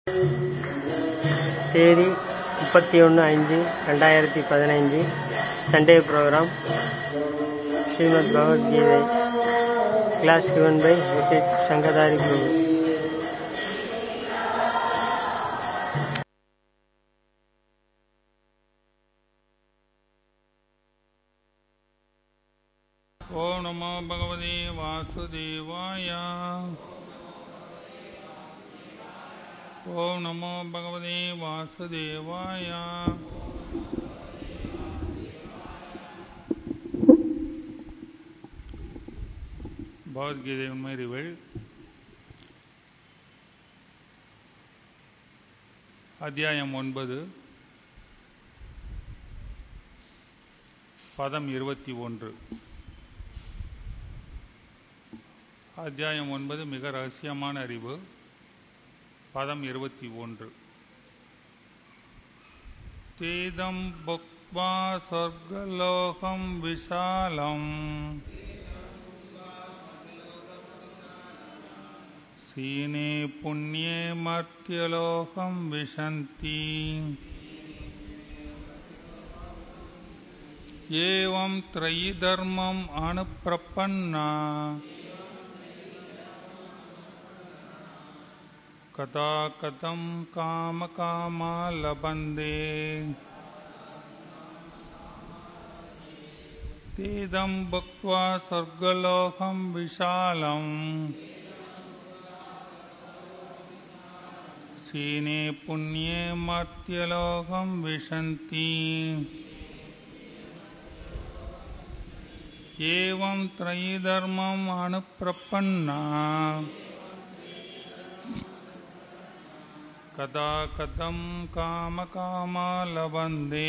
தேதி முப்பத்தி ஒன்று அஞ்சு ரெண்டாயிரத்தி பதினைஞ்சு Sunday program Srimad Bhagavad Gita class given by visit Sangadhari Prabhu ॐ नमो भगवते वासुदेवाय ॐ नमो भगवते वासुदेवाय பகவத்கீதை உண்மை அறிவள் அத்தியாயம் ஒன்பது பதம் இருபத்தி ஒன்று அத்தியாயம் ஒன்பது மிக ரகசியமான அறிவு பதம் இருபத்தி ஒன்று தீதம் புக்வா சொர்க்கலோகம் விஷாலம் சீனே புண்ணியே மர்த்தியலோகம் விஷந்தி ஏவம் த்ரயி தர்மம் அனுப்பிரப்பன்னா कदा कथं कामकामा लभन्ते तेदं भुक्त्वा स्वर्गलोकं विशालम् क्षीणे पुण्ये मर्त्यलोकं विशन्ति एवं त्रयीधर्मम् अनुप्रपन्ना कदा कथं कामकामा लभन्ते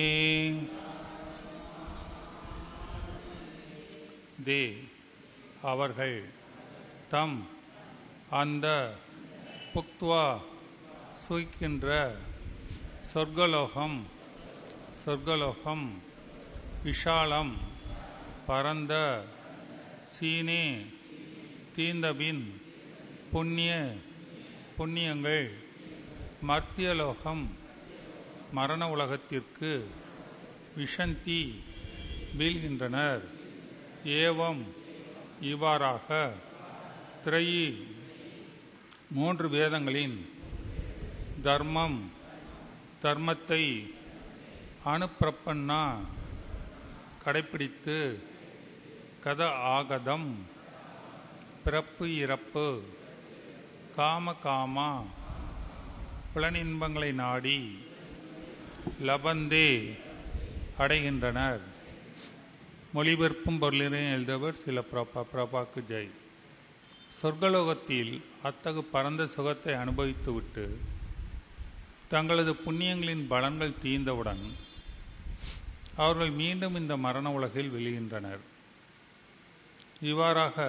தே அவர்கள் தம் அந்த புக்துவா சுய்க்கின்ற சொர்க்கலோகம் சொர்க்கலோகம் விஷாலம் பரந்த சீனே தீந்தபின் புண்ணிய புண்ணியங்கள் மர்த்தியலோகம் மரண உலகத்திற்கு விஷந்தி வீழ்கின்றனர் ஏவம் இவ்வாறாக திரையி மூன்று வேதங்களின் தர்மம் தர்மத்தை அனுப்பிரப்பன்னா கடைப்பிடித்து கத ஆகதம் பிறப்பு இறப்பு காம காமா புலனின்பங்களை நாடி லபந்தே அடைகின்றனர் மொழிபெயர்ப்பும் பொருளினையும் எழுதவர் சில பிரபா பிரபாக்கு ஜெய் சொர்க்கலோகத்தில் அத்தகு பரந்த சுகத்தை அனுபவித்துவிட்டு தங்களது புண்ணியங்களின் பலன்கள் தீர்ந்தவுடன் அவர்கள் மீண்டும் இந்த மரண உலகில் வெளிகின்றனர் இவ்வாறாக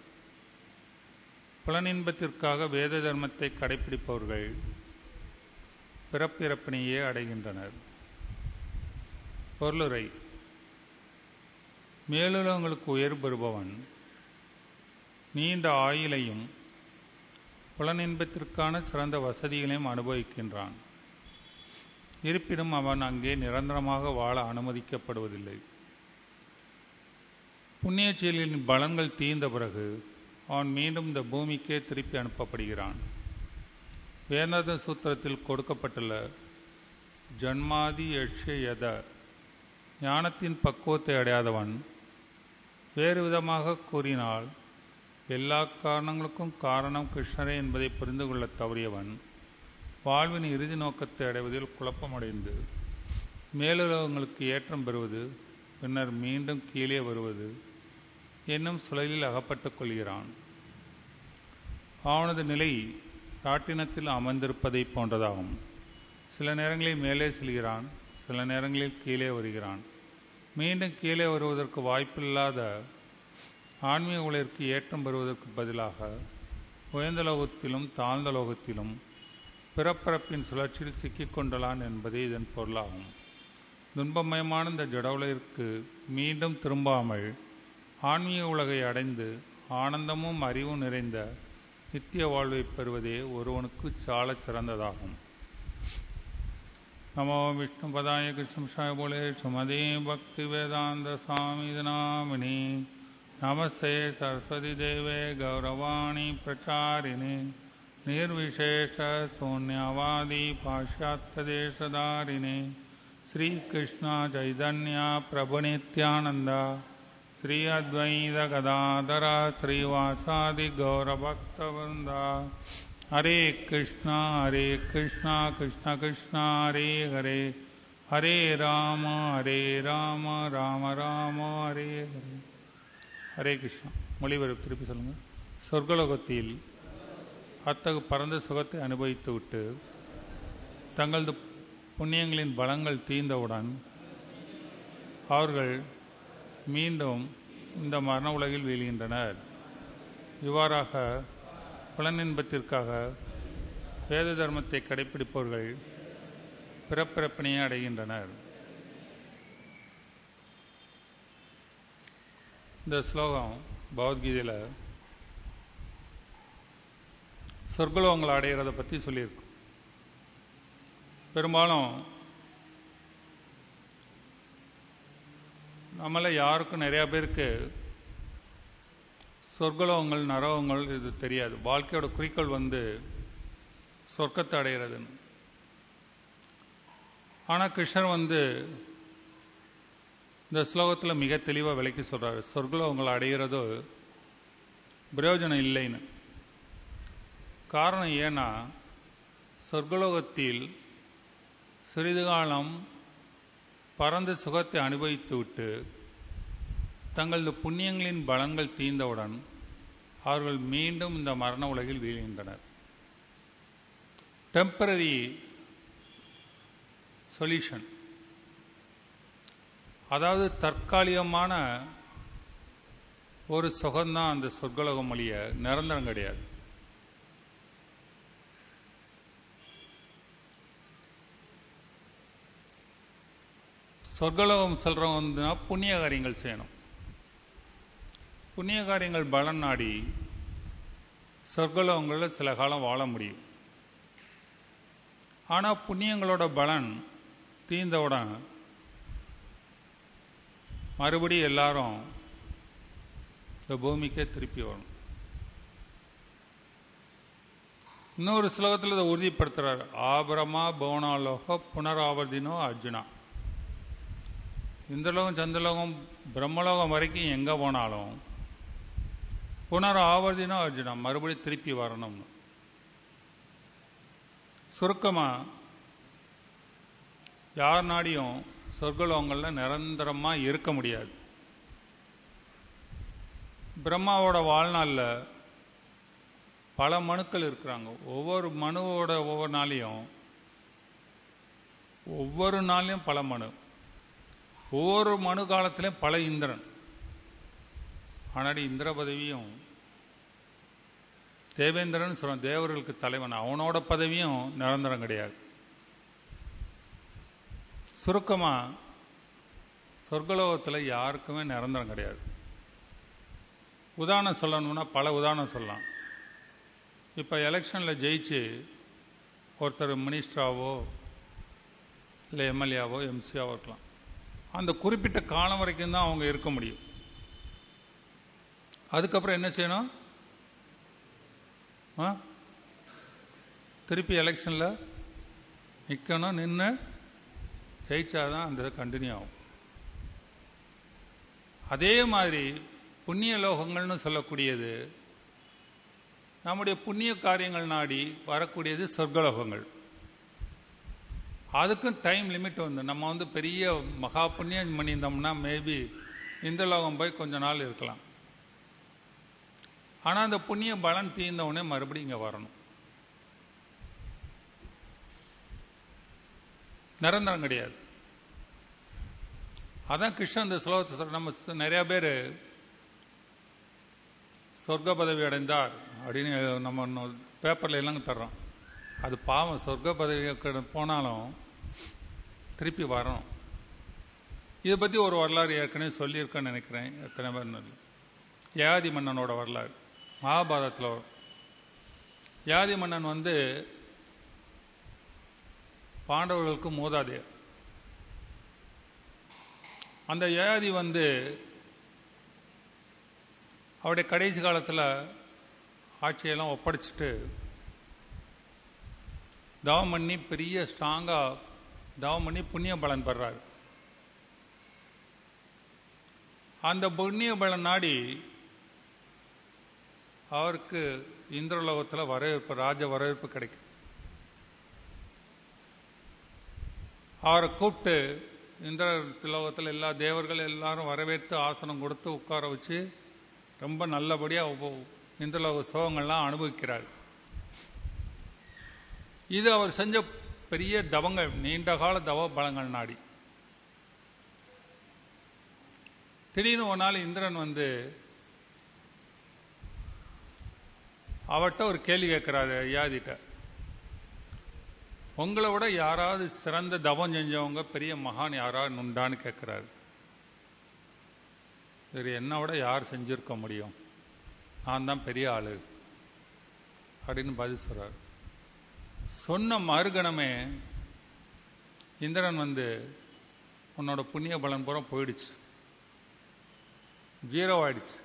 புலனின்பத்திற்காக வேத தர்மத்தை கடைபிடிப்பவர்கள் பிறப்பிறப்பினையே அடைகின்றனர் பொருளுரை மேலுலகங்களுக்கு உயர்வு பெறுபவன் நீண்ட ஆயுளையும் புலனின்பத்திற்கான சிறந்த வசதிகளையும் அனுபவிக்கின்றான் இருப்பினும் அவன் அங்கே நிரந்தரமாக வாழ அனுமதிக்கப்படுவதில்லை புண்ணிய செயலின் பலன்கள் தீர்ந்த பிறகு அவன் மீண்டும் இந்த பூமிக்கே திருப்பி அனுப்பப்படுகிறான் வேதாந்த சூத்திரத்தில் கொடுக்கப்பட்டுள்ள ஜன்மாதி யட்ச யத ஞானத்தின் பக்குவத்தை அடையாதவன் வேறு விதமாக கூறினால் எல்லா காரணங்களுக்கும் காரணம் கிருஷ்ணரே என்பதை புரிந்து கொள்ள தவறியவன் வாழ்வின் இறுதி நோக்கத்தை அடைவதில் குழப்பமடைந்து மேலுலகங்களுக்கு ஏற்றம் பெறுவது பின்னர் மீண்டும் கீழே வருவது என்னும் சுழலில் அகப்பட்டுக் கொள்கிறான் அவனது நிலை ராட்டினத்தில் அமர்ந்திருப்பதை போன்றதாகும் சில நேரங்களில் மேலே செல்கிறான் சில நேரங்களில் கீழே வருகிறான் மீண்டும் கீழே வருவதற்கு வாய்ப்பில்லாத ஆன்மீக உலகிற்கு ஏற்றம் பெறுவதற்கு பதிலாக உயர்ந்த லோகத்திலும் தாழ்ந்த லோகத்திலும் பிறப்பிறப்பின் சுழற்சியில் சிக்கிக்கொண்டலான் என்பதே இதன் பொருளாகும் துன்பமயமான இந்த ஜட உலகிற்கு மீண்டும் திரும்பாமல் ஆன்மீக உலகை அடைந்து ஆனந்தமும் அறிவும் நிறைந்த நித்திய வாழ்வை பெறுவதே ஒருவனுக்கு சாலச் சிறந்ததாகும் नमो विष्णुपदाय कृष्णशाय बोले सुमदे भक्ति वेदांत स्वामी नामिनी नमस्ते सरस्वती देवे गौरवाणी प्रचारिणे निर्विशेष शून्यवादी पाश्चात्यदेशधारिणे श्रीकृष्ण चैतन्य प्रभुनित्यानन्द श्री अद्वैत गदाधर श्रीवासादि गौरभक्तवृन्द हरे कृष्णा हरे कृष्णा कृष्ण कृष्णा हरे हरे हरे राम हरे राम राम राम हरे हरे ஹரே கிருஷ்ணா மொழிபெயர்ப்பு திருப்பி சொல்லுங்க சொர்க்கலோகத்தில் அத்தகு பரந்த சுகத்தை அனுபவித்துவிட்டு தங்களது புண்ணியங்களின் பலங்கள் தீர்ந்தவுடன் அவர்கள் மீண்டும் இந்த மரண உலகில் வீழ்கின்றனர் இவ்வாறாக புலனின்பத்திற்காக வேத தர்மத்தை கடைபிடிப்பவர்கள் பிறப்பிறப்பினையே அடைகின்றனர் இந்த ஸ்லோகம் பகவத்கீதையில் சொர்க்கலோகங்களை அடைகிறத பற்றி சொல்லியிருக்கு பெரும்பாலும் நம்மள யாருக்கும் நிறைய பேருக்கு சொர்க்கலோகங்கள் நரகங்கள் இது தெரியாது வாழ்க்கையோட குறிக்கோள் வந்து சொர்க்கத்தை அடைகிறதுன்னு ஆனால் கிருஷ்ணர் வந்து இந்த ஸ்லோகத்தில் மிக தெளிவாக விளக்கி சொல்கிறார் சொர்க்கலோகங்களை அடைகிறதோ பிரயோஜனம் இல்லைன்னு காரணம் ஏன்னா சொர்க்கலோகத்தில் சிறிது காலம் பரந்த சுகத்தை அனுபவித்து விட்டு தங்களது புண்ணியங்களின் பலங்கள் தீர்ந்தவுடன் அவர்கள் மீண்டும் இந்த மரண உலகில் வீழ்கின்றனர் டெம்பரரி சொல்யூஷன் அதாவது தற்காலிகமான ஒரு சுகம்தான் அந்த சொர்க்கலோகம் மொழிய நிரந்தரம் கிடையாது சொர்க்கலோகம் செல்றவங்க வந்துன்னா புண்ணிய காரியங்கள் செய்யணும் புண்ணிய காரியங்கள் பலன் நாடி சொர்க்கலோகங்களில் சில காலம் வாழ முடியும் ஆனால் புண்ணியங்களோட பலன் தீர்ந்தவுடன் மறுபடியும் எல்லாரும் இந்த பூமிக்கே திருப்பி வரணும் இன்னொரு ஸ்லோகத்தில் இதை உறுதிப்படுத்துறார் ஆபரமா பவனாலோக புனராவர்த்தினோ அர்ஜுனா இந்திரலோகம் சந்திரலோகம் பிரம்மலோகம் வரைக்கும் எங்கே போனாலும் புனர் ஆவர்த்தினோ அர்ஜுனா மறுபடியும் திருப்பி வரணும்னு சுருக்கமாக யார் நாடியும் சொர்க்கலோகங்களில் நிரந்தரமாக இருக்க முடியாது பிரம்மாவோட வாழ்நாளில் பல மனுக்கள் இருக்கிறாங்க ஒவ்வொரு மனுவோட ஒவ்வொரு நாளையும் ஒவ்வொரு நாளையும் பல மனு ஒவ்வொரு மனு காலத்திலையும் பல இந்திரன் ஆனாடி இந்திர பதவியும் தேவேந்திரன் சொல்றான் தேவர்களுக்கு தலைவன் அவனோட பதவியும் நிரந்தரம் கிடையாது சுருக்கமா சொர்க்கலோகத்தில் யாருக்குமே நிரந்தரம் கிடையாது உதாரணம் சொல்லணும்னா பல உதாரணம் சொல்லலாம் இப்போ எலெக்ஷனில் ஜெயிச்சு ஒருத்தர் மினிஸ்டராவோ இல்லை எம்எல்ஏவோ எம்சியாவோ இருக்கலாம் அந்த குறிப்பிட்ட காலம் வரைக்கும் தான் அவங்க இருக்க முடியும் அதுக்கப்புறம் என்ன செய்யணும் ஆ திருப்பி எலெக்ஷனில் நிற்கணும் நின்று ஜெயிச்சாதான் அந்த கண்டினியூ ஆகும் அதே மாதிரி புண்ணிய லோகங்கள்னு சொல்லக்கூடியது நம்முடைய புண்ணிய காரியங்கள் நாடி வரக்கூடியது சொர்க்கலோகங்கள் அதுக்கும் டைம் லிமிட் வந்து நம்ம வந்து பெரிய மகா புண்ணியம் பண்ணியிருந்தோம்னா மேபி இந்த லோகம் போய் கொஞ்ச நாள் இருக்கலாம் ஆனால் அந்த புண்ணிய பலன் தீர்ந்தவுடனே மறுபடியும் இங்கே வரணும் நிரந்தரம் கிடையாது அதான் கிருஷ்ணன் இந்த ஸ்லோகத்தை சொல்ற நம்ம நிறைய பேர் சொர்க்க பதவி அடைந்தார் அப்படின்னு நம்ம பேப்பர்ல எல்லாம் தர்றோம் அது பாவம் சொர்க்க பதவி போனாலும் திருப்பி வரணும் இதை பற்றி ஒரு வரலாறு ஏற்கனவே சொல்லியிருக்கேன்னு நினைக்கிறேன் எத்தனை பேர் ஏகாதி மன்னனோட வரலாறு மகாபாரதத்தில் வரும் யாதி மன்னன் வந்து பாண்டவர்களுக்கு மூதாதையர் அந்த யயாதி வந்து அவருடைய கடைசி காலத்தில் ஆட்சியெல்லாம் ஒப்படைச்சிட்டு தவம் பண்ணி பெரிய ஸ்ட்ராங்காக தவம் பண்ணி புண்ணிய பலன் பெறாரு அந்த புண்ணிய பலன் நாடி அவருக்கு இந்திரலோகத்தில் வரவேற்பு ராஜ வரவேற்பு கிடைக்கும் அவரை கூப்பிட்டு இந்திர லோகத்தில் எல்லா தேவர்கள் எல்லாரும் வரவேற்று ஆசனம் கொடுத்து உட்கார வச்சு ரொம்ப நல்லபடியாக இந்திரலோக சுகங்கள்லாம் அனுபவிக்கிறார் இது அவர் செஞ்ச பெரிய தவங்கள் நீண்ட கால தவ பலங்கள் நாடி திடீர்னு ஒரு நாள் இந்திரன் வந்து அவர்கிட்ட ஒரு கேள்வி கேட்கிறாரு ஐயாதிட்ட உங்களை விட யாராவது சிறந்த தவம் செஞ்சவங்க பெரிய மகான் யாராவது உண்டான்னு கேட்கிறாரு சரி என்னை விட யார் செஞ்சிருக்க முடியும் நான் தான் பெரிய ஆளு அப்படின்னு பதில் சொல்றார் சொன்ன மறுகணமே இந்திரன் வந்து உன்னோட புண்ணிய பலன் பூரா போயிடுச்சு ஜீரோ ஆயிடுச்சு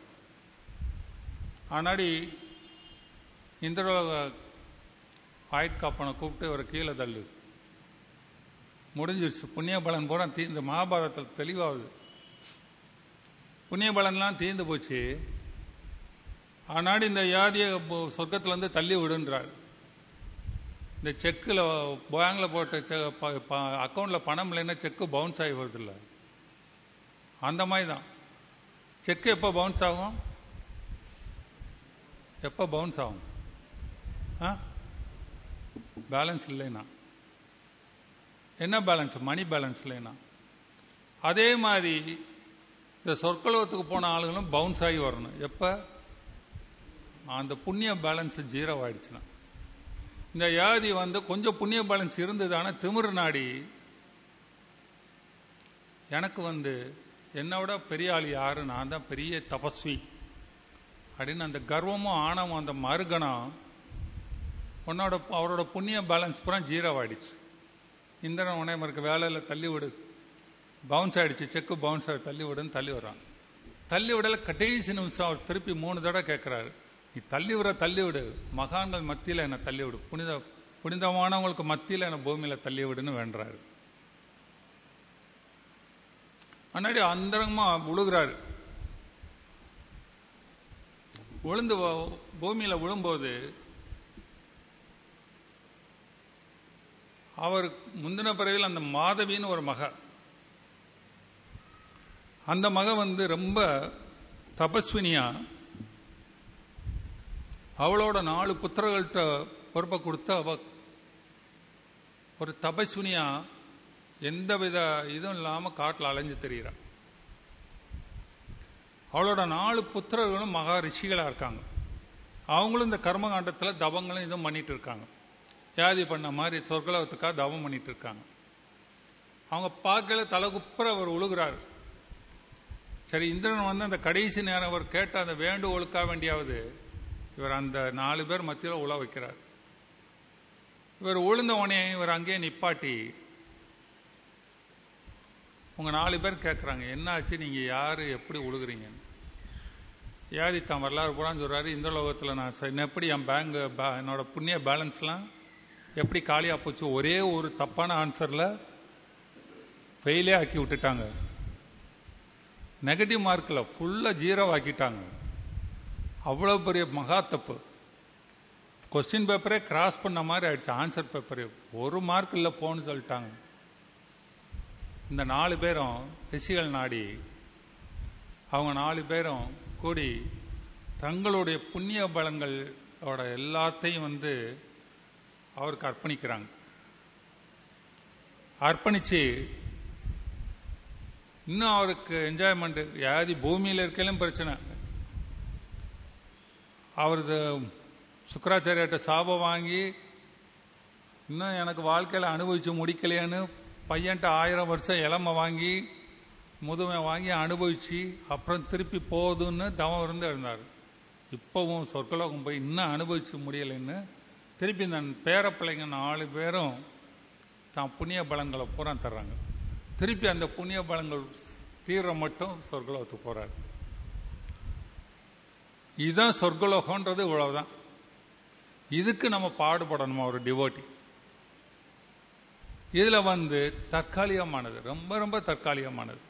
ஆனாடி இந்திரலோக ஆயுட்காப்பனை கூப்பிட்டு ஒரு கீழே தள்ளு முடிஞ்சிருச்சு புண்ணிய பலன் பூரா தீர்ந்து மகாபாரதத்தில் தெளிவாகுது புண்ணிய பலன்லாம் தீர்ந்து போச்சு ஆனாடி இந்த வியாதியை சொர்க்கத்திலேருந்து தள்ளி விடுன்றார் இந்த செக்கில் பேங்கில் போட்ட அக்கௌண்ட்டில் பணம் இல்லைன்னா செக்கு பவுன்ஸ் ஆகி வருதில்ல அந்த மாதிரி தான் செக்கு எப்போ பவுன்ஸ் ஆகும் எப்போ பவுன்ஸ் ஆகும் ஆ பேலன்ஸ் இல்லைன்னா என்ன பேலன்ஸ் மணி பேலன்ஸ் இல்லைன்னா அதே மாதிரி இந்த சொற்கலவத்துக்கு போன ஆளுங்களும் பவுன்ஸ் ஆகி வரணும் எப்போ அந்த புண்ணிய பேலன்ஸ் ஜீரோ ஆயிடுச்சுன்னா இந்த வியாதி வந்து கொஞ்சம் புண்ணிய பேலன்ஸ் இருந்தது ஆனால் திமிரு நாடி எனக்கு வந்து என்னை விட பெரிய ஆள் யாரு நான் தான் பெரிய தபஸ்வி அப்படின்னு அந்த கர்வமும் ஆணவம் அந்த மறுகணம் உன்னோட அவரோட புண்ணிய பேலன்ஸ் பூரா ஜீரோ ஆயிடுச்சு இந்திரன் உடனே மறுக்க வேலையில் தள்ளி விடு பவுன்ஸ் ஆயிடுச்சு செக்கு பவுன்ஸ் ஆகி தள்ளி விடுன்னு தள்ளி விடுறான் தள்ளி விடல கடைசி நிமிஷம் அவர் திருப்பி மூணு தடவை கேட்கிறாரு நீ தள்ளி விட தள்ளி விடு மகான்கள் மத்தியில் என்னை தள்ளி விடு புனித புனிதமானவங்களுக்கு மத்தியில் என்னை பூமியில் தள்ளி விடுன்னு வேண்டுறாரு முன்னாடி அந்தரங்கமா விழுகிறாரு விழுந்து பூமியில விழும்போது அவர் முந்தின பிறவில் அந்த மாதவின்னு ஒரு மக அந்த மக வந்து ரொம்ப தபஸ்வினியா அவளோட நாலு புத்திரர்கள்ட்ட பொறுப்பை கொடுத்து அவ ஒரு தபஸ்வினியா எந்த வித இதுவும் இல்லாமல் காட்டில் அலைஞ்சு தெரிகிறான் அவளோட நாலு புத்திரர்களும் மகா ரிஷிகளாக இருக்காங்க அவங்களும் இந்த கர்மகாண்டத்தில் தவங்களும் இதுவும் பண்ணிட்டு இருக்காங்க வியாதி பண்ண மாதிரி சொர்க்கலோகத்துக்காக தவம் பண்ணிட்டு இருக்காங்க அவங்க பார்க்கல தலைகுப்புற அவர் உழுகிறார் சரி இந்திரன் வந்து அந்த கடைசி நேரம் அவர் கேட்ட அந்த வேண்டுகோளுக்காக வேண்டியாவது இவர் அந்த நாலு பேர் மத்தியில் உழ வைக்கிறார் இவர் உழுந்த உடனே இவர் அங்கேயே நிப்பாட்டி உங்க நாலு பேர் கேட்குறாங்க என்ன ஆச்சு நீங்க யாரு எப்படி உழுகுறீங்கன்னு யாதி தான் வரலாறு பூரான்னு சொல்றாரு இந்த லோகத்தில் நான் என்ன எப்படி என் பேங்க் என்னோட புண்ணிய பேலன்ஸ்லாம் எப்படி காலியா போச்சு ஒரே ஒரு தப்பான ஆன்சர்ல ஃபெயிலே ஆக்கி விட்டுட்டாங்க நெகட்டிவ் மார்க்கில் ஃபுல்லாக ஜீரோ ஆக்கிட்டாங்க அவ்வளோ பெரிய மகா தப்பு கொஸ்டின் பேப்பரே கிராஸ் பண்ண மாதிரி ஆயிடுச்சு ஆன்சர் பேப்பரே ஒரு மார்க் இல்லை போன்னு சொல்லிட்டாங்க இந்த நாலு பேரும் ரிஷிகள் நாடி அவங்க நாலு பேரும் கூடி தங்களுடைய புண்ணிய பலங்களோட எல்லாத்தையும் வந்து அவருக்கு அர்ப்பணிக்கிறாங்க அர்ப்பணிச்சு இன்னும் அவருக்கு என்ஜாய்மெண்ட் யாதி பூமியில் இருக்கையிலும் பிரச்சனை அவரது சுக்கராச்சாரியாட்ட சாபம் வாங்கி இன்னும் எனக்கு வாழ்க்கையில் அனுபவிச்சு முடிக்கலையான்னு பையன்ட்ட ஆயிரம் வருஷம் இளமை வாங்கி முதுமை வாங்கி அனுபவிச்சு அப்புறம் திருப்பி போகுதுன்னு தவம் இருந்து இருந்தார் இப்போவும் சொர்க்கலோகம் போய் இன்னும் அனுபவிச்சு முடியலைன்னு திருப்பி இந்த பேர பிள்ளைங்க நாலு பேரும் தான் புண்ணிய பலங்களை பூரா தர்றாங்க திருப்பி அந்த புண்ணிய பலங்கள் தீர மட்டும் சொர்க்கலோகத்துக்கு போறாரு இதுதான் சொர்க்கலோகன்றது இவ்வளவுதான் இதுக்கு நம்ம பாடுபடணுமா ஒரு டிவோட்டி இதுல வந்து தற்காலிகமானது ரொம்ப ரொம்ப தற்காலிகமானது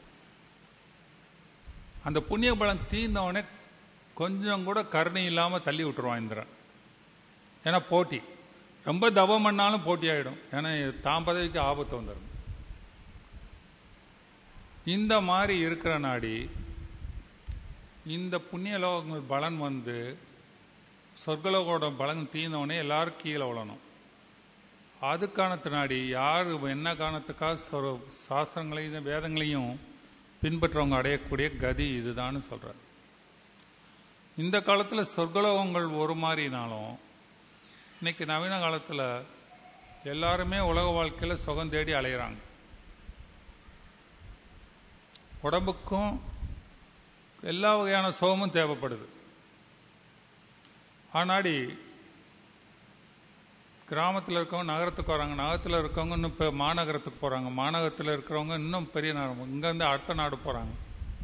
அந்த புண்ணிய பலம் தீர்ந்தவனே கொஞ்சம் கூட கருணை இல்லாம தள்ளி விட்டுருவான் இந்திரன் ஏன்னா போட்டி ரொம்ப தவம் பண்ணாலும் போட்டி ஆயிடும் ஏன்னா தான் பதவிக்கு ஆபத்து வந்துடும் இந்த மாதிரி இருக்கிற நாடி இந்த புண்ணிய லோகங்கள் பலன் வந்து சொர்க்கலோகோட பலன் தீர்ந்தவனே எல்லாரும் கீழே விழணும் அது காரணத்தினாடி யார் என்ன காரணத்துக்காக சொ- சாஸ்திரங்களையும் வேதங்களையும் பின்பற்றவங்க அடையக்கூடிய கதி இதுதான்னு சொல்றார் இந்த காலத்துல சொர்க்கலோகங்கள் ஒரு மாதிரினாலும் இன்னைக்கு நவீன காலத்துல எல்லாருமே உலக வாழ்க்கையில சுகம் தேடி அலையிறாங்க உடம்புக்கும் எல்லா வகையான சுகமும் தேவைப்படுது ஆனாடி கிராமத்தில் இருக்கவங்க நகரத்துக்கு வராங்க நகரத்தில் இருக்கவங்க இன்னும் இப்போ மாநகரத்துக்கு போகிறாங்க மாநகரத்தில் இருக்கிறவங்க இன்னும் பெரிய நகரம் இங்கேருந்து அடுத்த நாடு போகிறாங்க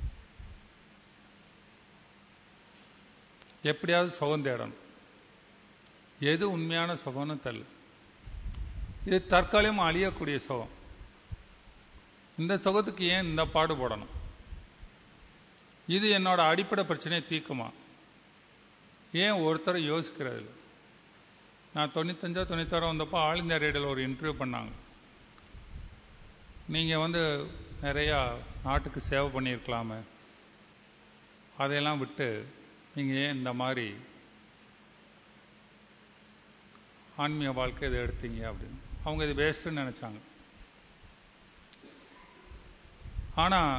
எப்படியாவது சுகம் தேடணும் எது உண்மையான சுகம்னு தெரியல இது தற்காலிகமாக அழியக்கூடிய சுகம் இந்த சுகத்துக்கு ஏன் இந்த பாடுபடணும் இது என்னோட அடிப்படை பிரச்சனையை தீர்க்குமா ஏன் ஒருத்தர் யோசிக்கிறது இல்லை நான் தொண்ணூத்தஞ்சோ தொண்ணூத்தாறோ வந்தப்போ ஆல் இந்தியா ரேடியோவில் ஒரு இன்டர்வியூ பண்ணாங்க நீங்கள் வந்து நிறையா நாட்டுக்கு சேவை பண்ணியிருக்கலாமே அதையெல்லாம் விட்டு நீங்கள் ஏன் இந்த மாதிரி ஆன்மீக வாழ்க்கை இதை எடுத்தீங்க அப்படின்னு அவங்க இது வேஸ்ட்டுன்னு நினச்சாங்க ஆனால்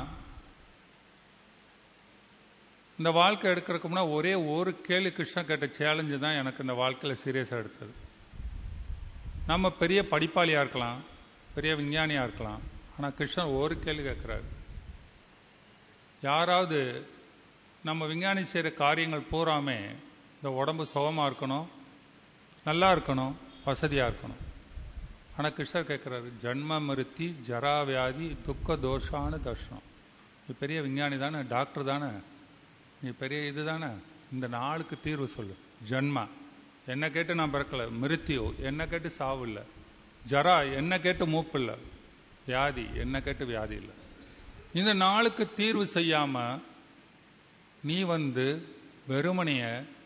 இந்த வாழ்க்கை எடுக்கிறதுக்கு முன்னா ஒரே ஒரு கேள்வி கிருஷ்ணன் கேட்ட சேலஞ்சு தான் எனக்கு இந்த வாழ்க்கையில் சீரியஸாக எடுத்தது நம்ம பெரிய படிப்பாளியாக இருக்கலாம் பெரிய விஞ்ஞானியாக இருக்கலாம் ஆனால் கிருஷ்ணன் ஒரு கேள்வி கேட்குறாரு யாராவது நம்ம விஞ்ஞானி செய்கிற காரியங்கள் பூராமே இந்த உடம்பு சுகமாக இருக்கணும் நல்லா இருக்கணும் வசதியாக இருக்கணும் ஆனால் கிருஷ்ணர் கேட்குறாரு ஜன்ம மிருத்தி ஜரா வியாதி துக்க தோஷான தர்ஷனம் நீ பெரிய விஞ்ஞானி தானே டாக்டர் தானே நீ பெரிய இது தானே இந்த நாளுக்கு தீர்வு சொல்லு ஜன்ம என்ன கேட்டு நான் பிறக்கல மிருத்தியோ என்ன கேட்டு சாவு இல்லை ஜரா என்ன கேட்டு மூப்பு இல்லை வியாதி என்ன கேட்டு வியாதி இல்லை இந்த நாளுக்கு தீர்வு செய்யாம நீ வந்து வெறுமனைய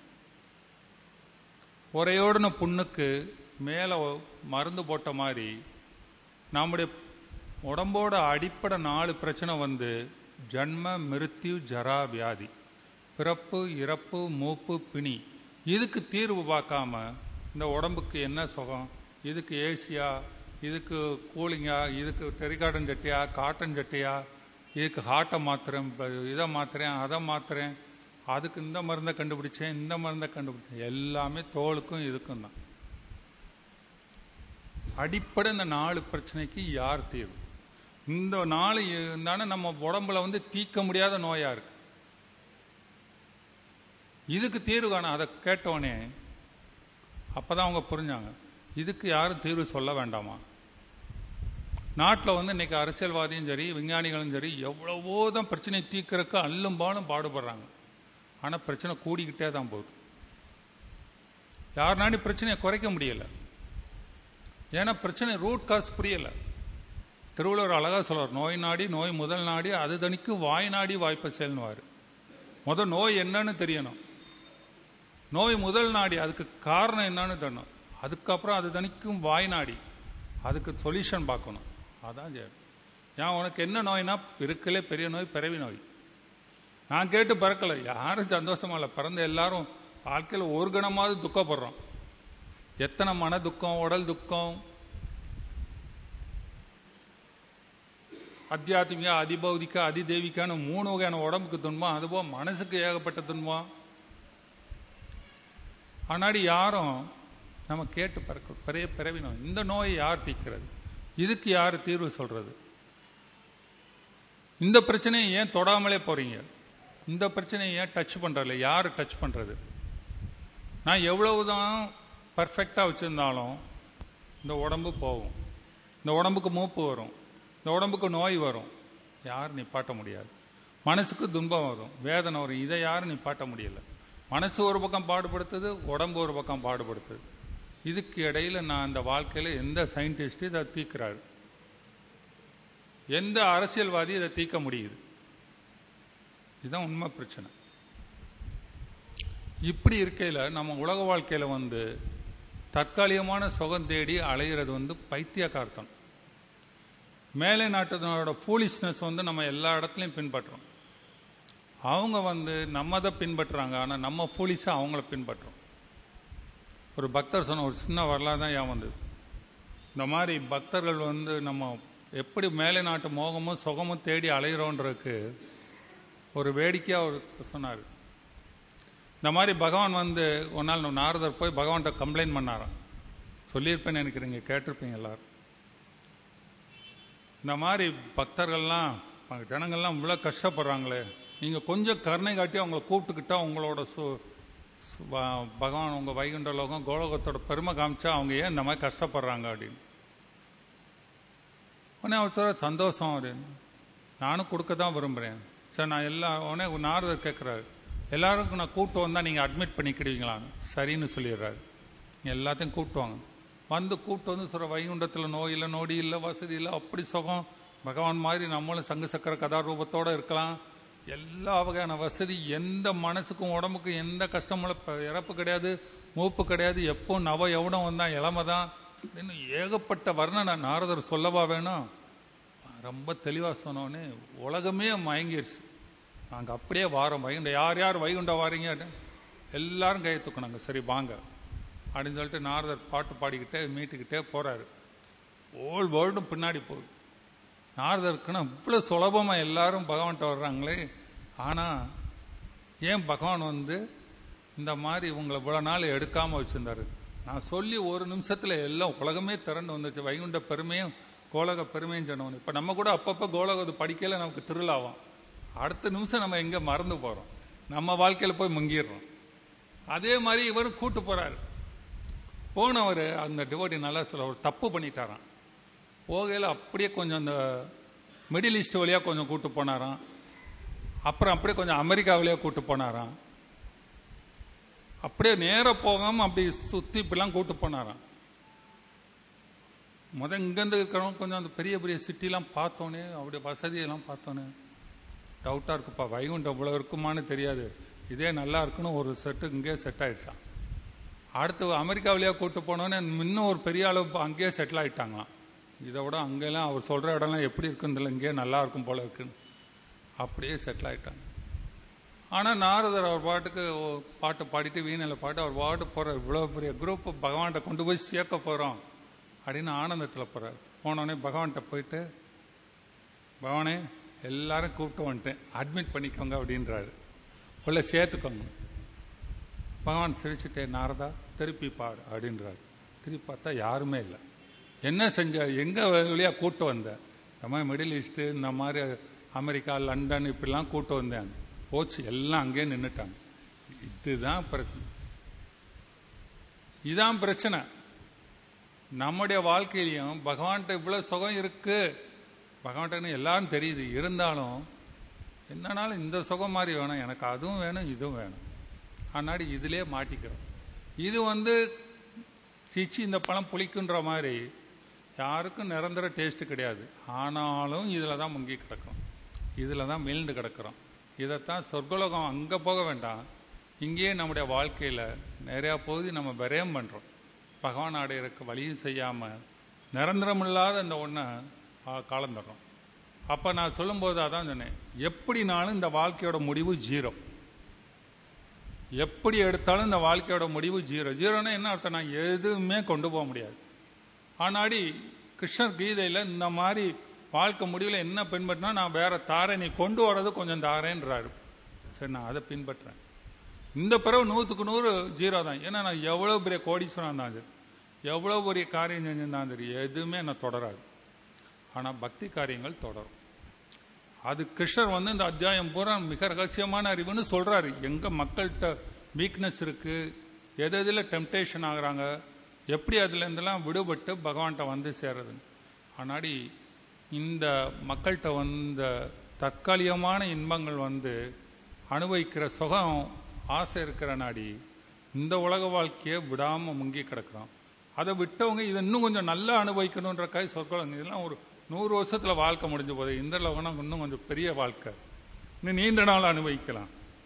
உரையோடின புண்ணுக்கு மேலே மருந்து போட்ட மாதிரி நம்முடைய உடம்போட அடிப்படை நாலு பிரச்சனை வந்து ஜன்ம மிருத்யு ஜரா வியாதி பிறப்பு இறப்பு மூப்பு பிணி இதுக்கு தீர்வு பார்க்காம இந்த உடம்புக்கு என்ன சுகம் இதுக்கு ஏசியா இதுக்கு கூலிங்கா இதுக்கு டெரிகார்டன் சட்டியா காட்டன் சட்டியா இதுக்கு ஹார்ட்டை மாத்துறேன் இப்ப இதை மாத்துறேன் அதை மாத்துறேன் அதுக்கு இந்த மருந்தை கண்டுபிடிச்சேன் இந்த மருந்தை கண்டுபிடிச்சேன் எல்லாமே தோலுக்கும் இதுக்கும் தான் அடிப்படை இந்த நாலு பிரச்சனைக்கு யார் தீர்வு இந்த நாலு தானே நம்ம உடம்புல வந்து தீர்க்க முடியாத நோயா இருக்கு இதுக்கு தீர்வு காண அதை கேட்டவனே அப்பதான் அவங்க புரிஞ்சாங்க இதுக்கு யாரும் தீர்வு சொல்ல வேண்டாமா நாட்டில் வந்து இன்னைக்கு அரசியல்வாதியும் சரி விஞ்ஞானிகளும் சரி எவ்வளவோ தான் பிரச்சனையை தீர்க்கறதுக்கு அல்லும் பாலும் பாடுபடுறாங்க ஆனால் பிரச்சனை கூடிக்கிட்டே தான் போகுது யாருனாடி பிரச்சனையை குறைக்க முடியல ஏன்னா பிரச்சனை ரூட் காஸ் புரியல திருவள்ளுவர் அழகா சொல்றார் நோய் நாடி நோய் முதல் நாடி அது தணிக்கு வாய் நாடி வாய்ப்பை செயல்னுவார் முதல் நோய் என்னன்னு தெரியணும் நோய் முதல் நாடி அதுக்கு காரணம் என்னன்னு தெரியணும் அதுக்கப்புறம் அது தணிக்கும் வாய் நாடி அதுக்கு சொல்யூஷன் பார்க்கணும் அதான் சரி ஏன் உனக்கு என்ன நோய்னா இருக்கலே பெரிய நோய் பிறவி நோய் நான் கேட்டு பிறக்கல யாரும் சந்தோஷமா இல்லை பிறந்த எல்லாரும் வாழ்க்கையில் ஒரு கணமாவது துக்கப்படுறோம் எத்தனை மன துக்கம் உடல் துக்கம் அத்தியாத்மிக அதிபௌதிக அதிதேவிக்கான மூணு வகையான உடம்புக்கு துன்பம் அதுபோல் மனசுக்கு ஏகப்பட்ட துன்பம் ஆனாடி யாரும் நம்ம கேட்டு பிறக்க பெரிய பிறவி நோய் இந்த நோயை யார் தீர்க்கிறது இதுக்கு யார் தீர்வு சொல்றது இந்த பிரச்சனையை ஏன் தொடாமலே போறீங்க இந்த பிரச்சனையை ஏன் டச் பண்றதில்ல யார் டச் பண்றது நான் எவ்வளவுதான் பர்ஃபெக்டாக வச்சுருந்தாலும் இந்த உடம்பு போகும் இந்த உடம்புக்கு மூப்பு வரும் இந்த உடம்புக்கு நோய் வரும் யாரும் நிப்பாட்ட முடியாது மனசுக்கு துன்பம் வரும் வேதனை வரும் இதை யாரும் நிப்பாட்ட முடியல மனசு ஒரு பக்கம் பாடுபடுத்துது உடம்பு ஒரு பக்கம் பாடுபடுத்துது இதுக்கு இடையில நான் இந்த வாழ்க்கையில் எந்த சயின்டிஸ்ட் இதை தீர்க்கிறாரு எந்த அரசியல்வாதி இதை தீர்க்க முடியுது இதுதான் உண்மை பிரச்சனை இப்படி இருக்கையில் நம்ம உலக வாழ்க்கையில் வந்து தற்காலிகமான சுகம் தேடி அலையிறது வந்து பைத்தியக்கார்த்தம் மேலை நாட்டினோட ஃபூலிஷ்னஸ் வந்து நம்ம எல்லா இடத்துலையும் பின்பற்றுறோம் அவங்க வந்து நம்ம அதை பின்பற்றுறாங்க ஆனால் நம்ம ஃபூலிஷாக அவங்கள பின்பற்றுறோம் ஒரு பக்தர் சொன்ன ஒரு சின்ன வரலாறு தான் ஏன் வந்தது இந்த மாதிரி பக்தர்கள் வந்து நம்ம எப்படி மேலை நாட்டு மோகமும் சுகமும் தேடி அலைகிறோன்றதுக்கு ஒரு வேடிக்கையாக ஒரு சொன்னார் இந்த மாதிரி பகவான் வந்து ஒரு நாள் நாரதர் போய் பகவான்கிட்ட கம்ப்ளைண்ட் பண்ணாராம் சொல்லியிருப்பேன்னு நினைக்கிறீங்க கேட்டிருப்பீங்க எல்லாரும் இந்த மாதிரி பக்தர்கள்லாம் ஜனங்கள்லாம் இவ்வளோ கஷ்டப்படுறாங்களே நீங்கள் கொஞ்சம் கருணை காட்டி அவங்கள கூப்பிட்டுக்கிட்டா உங்களோட சு சு- ப- பகவான் உங்கள் வைகுண்ட லோகம் கோலோகத்தோட பெருமை காமிச்சா அவங்க ஏன் இந்த மாதிரி கஷ்டப்படுறாங்க அப்படின்னு உடனே அவர் சொல்ற சந்தோஷம் அப்படின்னு நானும் கொடுக்க தான் விரும்புகிறேன் சார் நான் எல்லா உடனே நாரதர் கேட்குறாரு எல்லாருக்கும் நான் கூட்டு வந்தால் நீங்கள் அட்மிட் பண்ணிக்கிடுவீங்களான்னு சரின்னு சொல்லிடுறாரு எல்லாத்தையும் கூப்பிட்டு வாங்க வந்து கூப்பிட்டு வந்து சொல்கிற வைகுண்டத்தில் நோய் இல்லை நொடி இல்லை வசதி இல்லை அப்படி சுகம் பகவான் மாதிரி நம்மளும் சங்கு சக்கர கதாரூபத்தோடு இருக்கலாம் எல்லா வகையான வசதி எந்த மனசுக்கும் உடம்புக்கும் எந்த கஷ்டமும் இல்லை இப்ப இறப்பு கிடையாது மூப்பு கிடையாது எப்போ நவ எவனம் வந்தான் இளமை தான் இன்னும் ஏகப்பட்ட வர்ணனை நாரதர் சொல்லவா வேணும் ரொம்ப தெளிவாக சொன்னோன்னே உலகமே மயங்கிருச்சு நாங்கள் அப்படியே வாரோம் வைகுண்ட யார் யார் வைகுண்டம் வாரீங்க அப்படின்னு. எல்லாரும் கையை தூக்குனாங்க சரி வாங்க அப்படின்னு சொல்லிட்டு நாரதர் பாட்டு பாடிக்கிட்டே மீட்டுக்கிட்டே போறாரு ஓல் வேர்ல்டும் பின்னாடி போகுது நாரதருக்குன்னா இவ்வளோ சுலபமாக எல்லாரும் பகவான்கிட்ட வர்றாங்களே ஆனால் ஏன் பகவான் வந்து இந்த மாதிரி இவங்களை இவ்வளோ நாள் எடுக்காமல் வச்சிருந்தாரு நான் சொல்லி ஒரு நிமிஷத்தில் எல்லாம் உலகமே திரண்டு வந்துச்சு வைகுண்ட பெருமையும் கோலக பெருமையும் சொன்னவன் இப்போ நம்ம கூட அப்பப்போ கோலகத்தை படிக்கல நமக்கு திருவிழாவாம் அடுத்த நிமிஷம் நம்ம எங்கே மறந்து போகிறோம் நம்ம வாழ்க்கையில் போய் முங்கிடுறோம் அதே மாதிரி இவரும் கூட்டு போறாரு போனவர் அந்த டிவோட்டி நல்லா சொல்ல ஒரு தப்பு பண்ணிட்டாராம் போகையில் அப்படியே கொஞ்சம் அந்த மிடில் ஈஸ்ட் வழியாக கொஞ்சம் கூட்டு போனாராம் அப்புறம் அப்படியே கொஞ்சம் அமெரிக்கா வழியாக கூட்டு போனாராம் அப்படியே நேராக போகாமல் அப்படி சுற்றி இப்படிலாம் கூட்டு போனாராம் முத இங்கேருந்து இருக்கிறவங்க கொஞ்சம் அந்த பெரிய பெரிய சிட்டிலாம் பார்த்தோன்னே அவருடைய வசதியெல்லாம் பார்த்தோன்னே டவுட்டாக இருக்குப்பா வைகுண்டம் இவ்வளோ இருக்குமான்னு தெரியாது இதே நல்லா இருக்குன்னு ஒரு செட்டு இங்கேயே செட் ஆயிடுச்சான் அடுத்து அமெரிக்கா வழியாக கூட்டு போனோன்னே இன்னும் ஒரு பெரிய அளவு அங்கேயே செட்டில் ஆயிட்டாங்களாம் இதை விட அங்கெல்லாம் அவர் சொல்கிற இடம்லாம் எப்படி இருக்குன்னு தெரியல இங்கேயே நல்லா இருக்கும் போல இருக்குன்னு அப்படியே செட்டில் ஆயிட்டாங்க ஆனால் நாரதர் அவர் பாட்டுக்கு ஓ- பாட்டு பாடிட்டு வீணையில் பாட்டு அவர் பாட்டு போகிற இவ்வளோ பெரிய குரூப் பகவான்கிட்ட கொண்டு போய் சேர்க்க போகிறோம் அப்படின்னு ஆனந்தத்தில் போகிறார் போனோடனே பகவான்கிட்ட போயிட்டு பகவானே எல்லாரும் கூப்பிட்டு வந்துட்டேன் அட்மிட் பண்ணிக்கோங்க அப்படின்றாரு உள்ள சேர்த்துக்கோங்க பகவான் சிரிச்சுட்டே நாரதா திருப்பி பாடு அப்படின்றாரு திருப்பி பார்த்தா யாருமே இல்லை என்ன செஞ்ச எங்கே வழியாக கூட்டு வந்த இந்த மாதிரி மிடில் ஈஸ்ட்டு இந்த மாதிரி அமெரிக்கா லண்டன் இப்படிலாம் கூட்டு வந்தேன் போச்சு எல்லாம் அங்கேயே நின்றுட்டாங்க இதுதான் பிரச்சனை இதான் பிரச்சனை நம்முடைய வாழ்க்கையிலையும் பகவான்கிட்ட இவ்வளோ சுகம் இருக்கு பகவான்கிட்ட எல்லாரும் தெரியுது இருந்தாலும் என்னன்னாலும் இந்த சுகம் மாதிரி வேணும் எனக்கு அதுவும் வேணும் இதுவும் வேணும் ஆனாடி இதிலே மாட்டிக்கிறோம் இது வந்து சிச்சி இந்த பழம் புளிக்குன்ற மாதிரி யாருக்கும் நிரந்தர டேஸ்ட் கிடையாது ஆனாலும் இதில் தான் முங்கி கிடக்கிறோம் இதில் தான் மீழ்ந்து கிடக்கிறோம் இதைத்தான் சொர்க்கலோகம் அங்கே போக வேண்டாம் இங்கேயே நம்முடைய வாழ்க்கையில் நிறையா பகுதி நம்ம விரயம் பண்ணுறோம் பகவான் அடையிறக்கு வழியும் செய்யாமல் நிரந்தரமில்லாத இந்த ஒன்றை கலந்துடுறோம் அப்போ நான் சொல்லும்போது அதான் சொன்னேன் எப்படினாலும் இந்த வாழ்க்கையோட முடிவு ஜீரோ எப்படி எடுத்தாலும் இந்த வாழ்க்கையோட முடிவு ஜீரோ ஜீரோனா என்ன அர்த்தம் நான் எதுவுமே கொண்டு போக முடியாது ஆனாடி கிருஷ்ணர் கீதையில் இந்த மாதிரி வாழ்க்கை முடிவில் என்ன பின்பற்றினா நான் வேற தாரேன் நீ கொண்டு வர்றது கொஞ்சம் தாரேன்றாரு சரி நான் அதை பின்பற்றுறேன் இந்த பிறகு நூற்றுக்கு நூறு ஜீரோ தான் ஏன்னா நான் எவ்வளோ பெரிய கோடீஸ்வரன் இருந்தாலும் சரி எவ்வளோ பெரிய காரியம் செஞ்சிருந்தாலும் சரி எதுவுமே நான் தொடராது ஆனால் பக்தி காரியங்கள் தொடரும் அது கிருஷ்ணர் வந்து இந்த அத்தியாயம் பூரா மிக ரகசியமான அறிவுன்னு சொல்றாரு எங்க மக்கள்கிட்ட வீக்னஸ் இருக்கு எது எதில் டெம்டேஷன் ஆகுறாங்க எப்படி அதுலேருந்தெல்லாம் விடுபட்டு பகவான்கிட்ட வந்து சேர்றது ஆனாடி இந்த மக்கள்கிட்ட வந்த தற்காலிகமான இன்பங்கள் வந்து அனுபவிக்கிற சுகம் ஆசை இருக்கிற நாடி இந்த உலக வாழ்க்கையை விடாமல் முங்கி கிடக்குறோம் அதை விட்டவங்க இதை இன்னும் கொஞ்சம் நல்லா அனுபவிக்கணுன்றக்காக சொற்கள் இதெல்லாம் ஒரு நூறு வருஷத்தில் வாழ்க்கை முடிஞ்ச போது இந்த லோகம்னா இன்னும் கொஞ்சம் பெரிய வாழ்க்கை இன்னும் நீண்ட நாள் அனுபவிக்கலாம்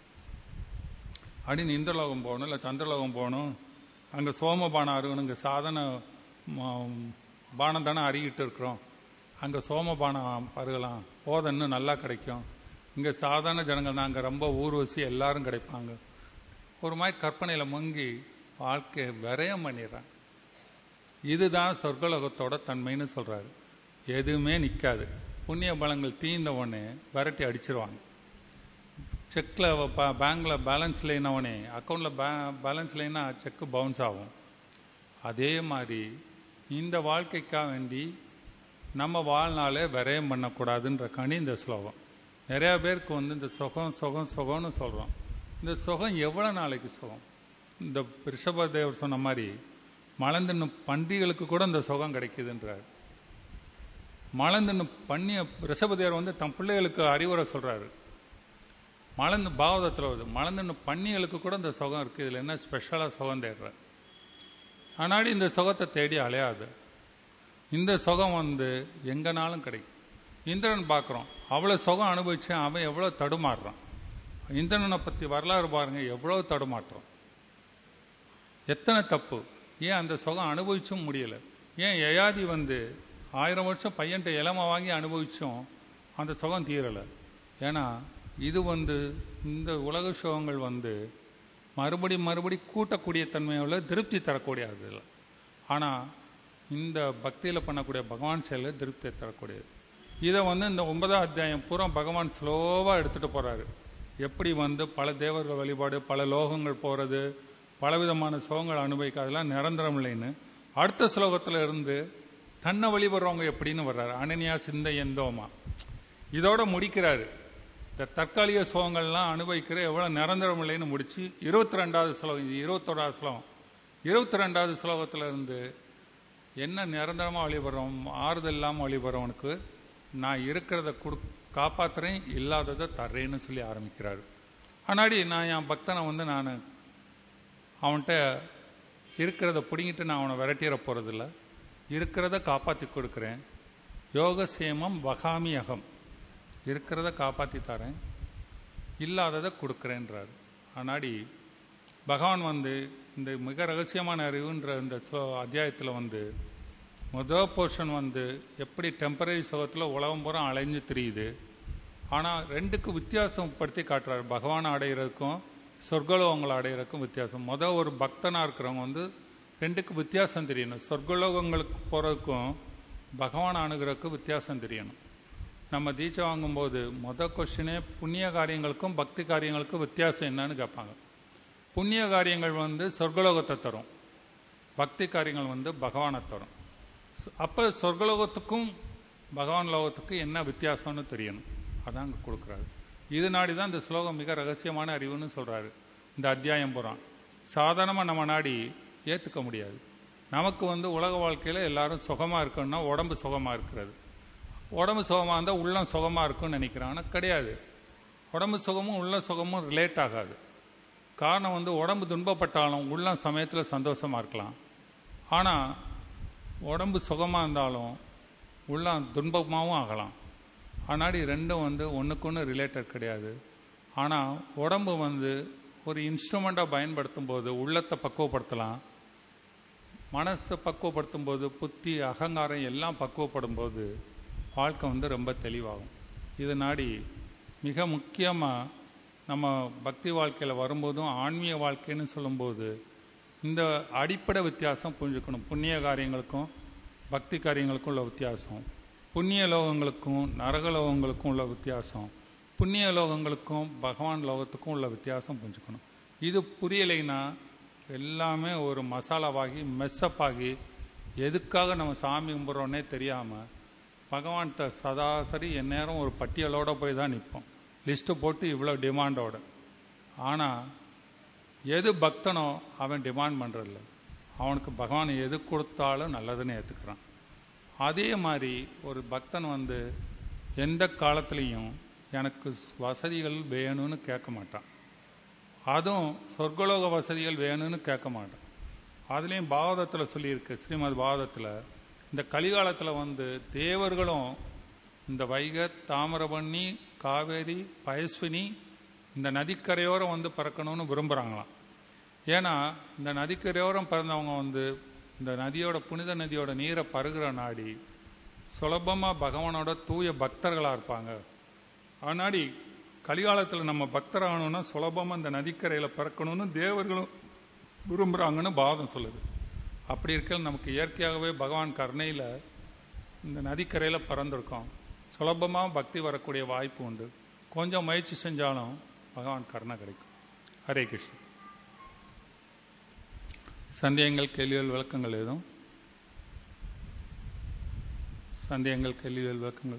அப்படின்னு இந்திரலோகம் போகணும் இல்லை சந்திரலோகம் போகணும் அங்கே சோமபானம் அருகணும் இங்கே சாதன ம- பானம் தானே அருகிட்டு இருக்கிறோம் அங்கே சோமபானம் பருகலாம் போதை இன்னும் நல்லா கிடைக்கும் இங்கே சாதாரண ஜனங்கள் தான் அங்கே ரொம்ப ஊர்வசி எல்லாரும் கிடைப்பாங்க ஒரு மாதிரி கற்பனையில் முங்கி வாழ்க்கையை விரயம் பண்ணிடுறாங்க இதுதான் சொர்க்கலோகத்தோட தன்மைன்னு சொல்றாரு எதுவுமே நிற்காது புண்ணிய பலங்கள் தீர்ந்த உடனே விரட்டி அடிச்சிருவாங்க செக்கில் பேங்க்கில் பேலன்ஸ் இல்லைனவனே அக்கௌண்ட்டில் பே பேலன்ஸ் இல்லைன்னா செக்கு பவுன்ஸ் ஆகும் அதே மாதிரி இந்த வாழ்க்கைக்காக வேண்டி நம்ம வாழ்நாளே விரயம் பண்ணக்கூடாதுன்ற கனி இந்த ஸ்லோகம் நிறையா பேருக்கு வந்து இந்த சுகம் சுகம் சுகம்னு சொல்கிறோம் இந்த சுகம் எவ்வளோ நாளைக்கு சுகம் இந்த ரிஷப தேவர் சொன்ன மாதிரி மலர்ந்துன்னு பன்றிகளுக்கு கூட இந்த சுகம் கிடைக்குதுன்றார் மலர்ந்துன்னு பண்ணிய ரிஷபதேவர் வந்து தன் பிள்ளைகளுக்கு அறிவுரை சொல்றாரு மலர்ந்து பாவதத்தில் வருது மலர்ந்துன்னு பண்ணிகளுக்கு கூட இந்த சுகம் இருக்கு இதுல என்ன ஸ்பெஷலாக சுகம் தேடுற ஆனாடி இந்த சுகத்தை தேடி அலையாது இந்த சுகம் வந்து எங்கனாலும் கிடைக்கும் இந்திரன் பார்க்குறோம் அவ்வளோ சுகம் அனுபவிச்சு அவன் எவ்வளோ தடுமாறுறான் இந்திரனை பற்றி வரலாறு பாருங்க எவ்வளோ தடுமாற்றம் எத்தனை தப்பு ஏன் அந்த சுகம் அனுபவிச்சும் முடியல ஏன் யயாதி வந்து ஆயிரம் வருஷம் பையன்கிட்ட இளமை வாங்கி அனுபவிச்சும் அந்த சுகம் தீரலை ஏன்னா இது வந்து இந்த உலக சுகங்கள் வந்து மறுபடி மறுபடி கூட்டக்கூடிய தன்மையுள்ள திருப்தி தரக்கூடியது இல்லை ஆனால் இந்த பக்தியில் பண்ணக்கூடிய பகவான் செயலில் திருப்தி தரக்கூடியது இதை வந்து இந்த ஒன்பதாம் அத்தியாயம் பூரா பகவான் ஸ்லோவாக எடுத்துகிட்டு போகிறாரு எப்படி வந்து பல தேவர்கள் வழிபாடு பல லோகங்கள் போகிறது பலவிதமான சுகங்கள் அனுபவிக்க அதெல்லாம் நிரந்தரம் இல்லைன்னு அடுத்த ஸ்லோகத்தில் இருந்து தன்னை வழிபடுறவங்க எப்படின்னு வர்றாரு அனன்யா சிந்தை எந்தோமா இதோட முடிக்கிறாரு இந்த தற்காலிக சுகங்கள்லாம் அனுபவிக்கிற எவ்வளோ நிரந்தரம் இல்லைன்னு முடிச்சு இருபத்தி ரெண்டாவது ஸ்லோகம் இது இருபத்தோராவது ஸ்லோகம் இருபத்தி ரெண்டாவது ஸ்லோகத்தில் இருந்து என்ன நிரந்தரமாக வழிபடுறோம் ஆறுதல் இல்லாமல் வழிபடுறவனுக்கு நான் இருக்கிறத கொடு காப்பாத்துறேன் இல்லாததை தர்றேன்னு சொல்லி ஆரம்பிக்கிறாரு ஆனாடி நான் என் பக்தனை வந்து நான் அவன்கிட்ட இருக்கிறத பிடுங்கிட்டு நான் அவனை விரட்டிட போகிறதில்ல இருக்கிறத காப்பாற்றி கொடுக்குறேன் யோகசேமம் வகாமி அகம் இருக்கிறத காப்பாற்றி தரேன் இல்லாததை கொடுக்குறேன்றார் ஆனாடி பகவான் வந்து இந்த மிக ரகசியமான அறிவுன்ற இந்த அத்தியாயத்தில் வந்து முதல் போர்ஷன் வந்து எப்படி டெம்பரரி சுகத்தில் உலகம் பூரா அலைஞ்சு தெரியுது ஆனால் ரெண்டுக்கு வித்தியாசம் படுத்தி காட்டுறாரு பகவான் அடையிறதுக்கும் சொர்க்கலோகங்களை அடையிறதுக்கும் வித்தியாசம் மொதல் ஒரு பக்தனாக இருக்கிறவங்க வந்து ரெண்டுக்கு வித்தியாசம் தெரியணும் சொர்க்கலோகங்களுக்கு போகிறதுக்கும் பகவான் அணுகிறதுக்கு வித்தியாசம் தெரியணும் நம்ம தீட்சை வாங்கும்போது மொதல் கொஸ்டினே புண்ணிய காரியங்களுக்கும் பக்தி காரியங்களுக்கும் வித்தியாசம் என்னன்னு கேட்பாங்க புண்ணிய காரியங்கள் வந்து சொர்க்கலோகத்தை தரும் பக்தி காரியங்கள் வந்து பகவானை தரும் அப்போ சொர்க்கலோகத்துக்கும் பகவான் லோகத்துக்கும் என்ன வித்தியாசம்னு தெரியணும் அதான் அங்கே கொடுக்குறாரு இது நாடி தான் இந்த ஸ்லோகம் மிக ரகசியமான அறிவுன்னு சொல்கிறாரு இந்த அத்தியாயம் போகிறான் சாதாரணமாக நம்ம நாடி ஏற்றுக்க முடியாது நமக்கு வந்து உலக வாழ்க்கையில் எல்லாரும் சுகமாக இருக்கணும்னா உடம்பு சுகமாக இருக்கிறது உடம்பு சுகமாக இருந்தால் உள்ளம் சுகமாக இருக்கும்னு நினைக்கிறேன் ஆனால் கிடையாது உடம்பு சுகமும் உள்ள சுகமும் ரிலேட் ஆகாது காரணம் வந்து உடம்பு துன்பப்பட்டாலும் உள்ளம் சமயத்தில் சந்தோஷமாக இருக்கலாம் ஆனால் உடம்பு சுகமாக இருந்தாலும் உள்ளம் துன்பமாகவும் ஆகலாம் ஆனாடி ரெண்டும் வந்து ஒன்றுக்கு ஒன்று ரிலேட்டட் கிடையாது ஆனால் உடம்பு வந்து ஒரு இன்ஸ்ட்ருமெண்ட்டாக பயன்படுத்தும் போது உள்ளத்தை பக்குவப்படுத்தலாம் மனசை பக்குவப்படுத்தும் போது புத்தி அகங்காரம் எல்லாம் பக்குவப்படும் போது வாழ்க்கை வந்து ரொம்ப தெளிவாகும் இது நாடி மிக முக்கியமாக நம்ம பக்தி வாழ்க்கையில் வரும்போதும் ஆன்மீக வாழ்க்கைன்னு சொல்லும்போது இந்த அடிப்படை வித்தியாசம் புரிஞ்சுக்கணும் புண்ணிய காரியங்களுக்கும் பக்தி காரியங்களுக்கும் உள்ள வித்தியாசம் புண்ணிய லோகங்களுக்கும் நரக லோகங்களுக்கும் உள்ள வித்தியாசம் புண்ணிய லோகங்களுக்கும் பகவான் லோகத்துக்கும் உள்ள வித்தியாசம் புரிஞ்சுக்கணும் இது புரியலைன்னா எல்லாமே ஒரு மசாலாவாகி மெஸ்ஸப் ஆகி எதுக்காக நம்ம சாமி கும்பிட்றோன்னே தெரியாமல் பகவான்கிட்ட சதாசரி எந்நேரம் ஒரு பட்டியலோடு போய் தான் நிற்போம் லிஸ்ட்டு போட்டு இவ்வளோ டிமாண்டோட ஆனால் எது பக்தனோ அவன் டிமாண்ட் பண்ணுறதில்ல அவனுக்கு பகவான் எது கொடுத்தாலும் நல்லதுன்னு ஏற்றுக்கிறான் அதே மாதிரி ஒரு பக்தன் வந்து எந்த காலத்துலேயும் எனக்கு வசதிகள் வேணும்னு கேட்க மாட்டான் அதுவும் சொர்க்கலோக வசதிகள் வேணும்னு கேட்க மாட்டான் அதுலேயும் பாவதத்தில் சொல்லியிருக்கு ஸ்ரீமத் பாவதத்தில் இந்த கலிகாலத்தில் வந்து தேவர்களும் இந்த வைகை தாமிரபரணி காவேரி பயஸ்வினி இந்த நதிக்கரையோரம் வந்து பறக்கணும்னு விரும்புகிறாங்களாம் ஏன்னா இந்த நதிக்கரையோரம் பிறந்தவங்க வந்து இந்த நதியோட புனித நதியோட நீரை பருகிற நாடி சுலபமாக பகவானோட தூய பக்தர்களாக இருப்பாங்க ஆனாடி கலிகாலத்தில் நம்ம பக்தராகணும்னா சுலபமாக இந்த நதிக்கரையில் பிறக்கணும்னு தேவர்களும் விரும்புகிறாங்கன்னு பாதம் சொல்லுது அப்படி இருக்க நமக்கு இயற்கையாகவே பகவான் கருணையில் இந்த நதிக்கரையில் பிறந்திருக்கோம் சுலபமாக பக்தி வரக்கூடிய வாய்ப்பு உண்டு கொஞ்சம் முயற்சி செஞ்சாலும் பகவான் கருணை கிடைக்கும் ஹரே கிருஷ்ணன் சந்தேகங்கள் கேள்விகள் விளக்கங்கள் எதுவும் சந்தேகங்கள் கேள்விகள் விளக்கங்கள்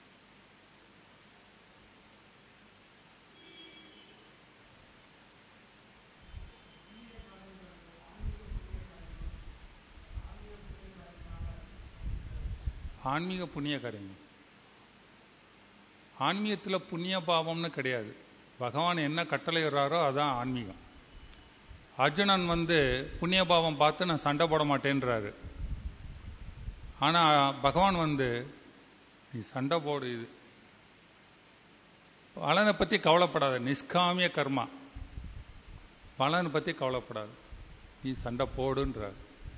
ஆன்மீக புண்ணிய காரியங்கள் ஆன்மீகத்தில் புண்ணிய பாவம்னு கிடையாது பகவான் என்ன கட்டளையிடுறாரோ அதான் ஆன்மீகம் அர்ஜுனன் வந்து புண்ணிய பாவம் பார்த்து நான் சண்டை போட மாட்டேன்றாரு ஆனால் பகவான் வந்து நீ சண்டை போடு இது பலனை பற்றி கவலைப்படாத நிஷ்காமிய கர்மா பலனை பற்றி கவலைப்படாது நீ சண்டை போடுன்றார்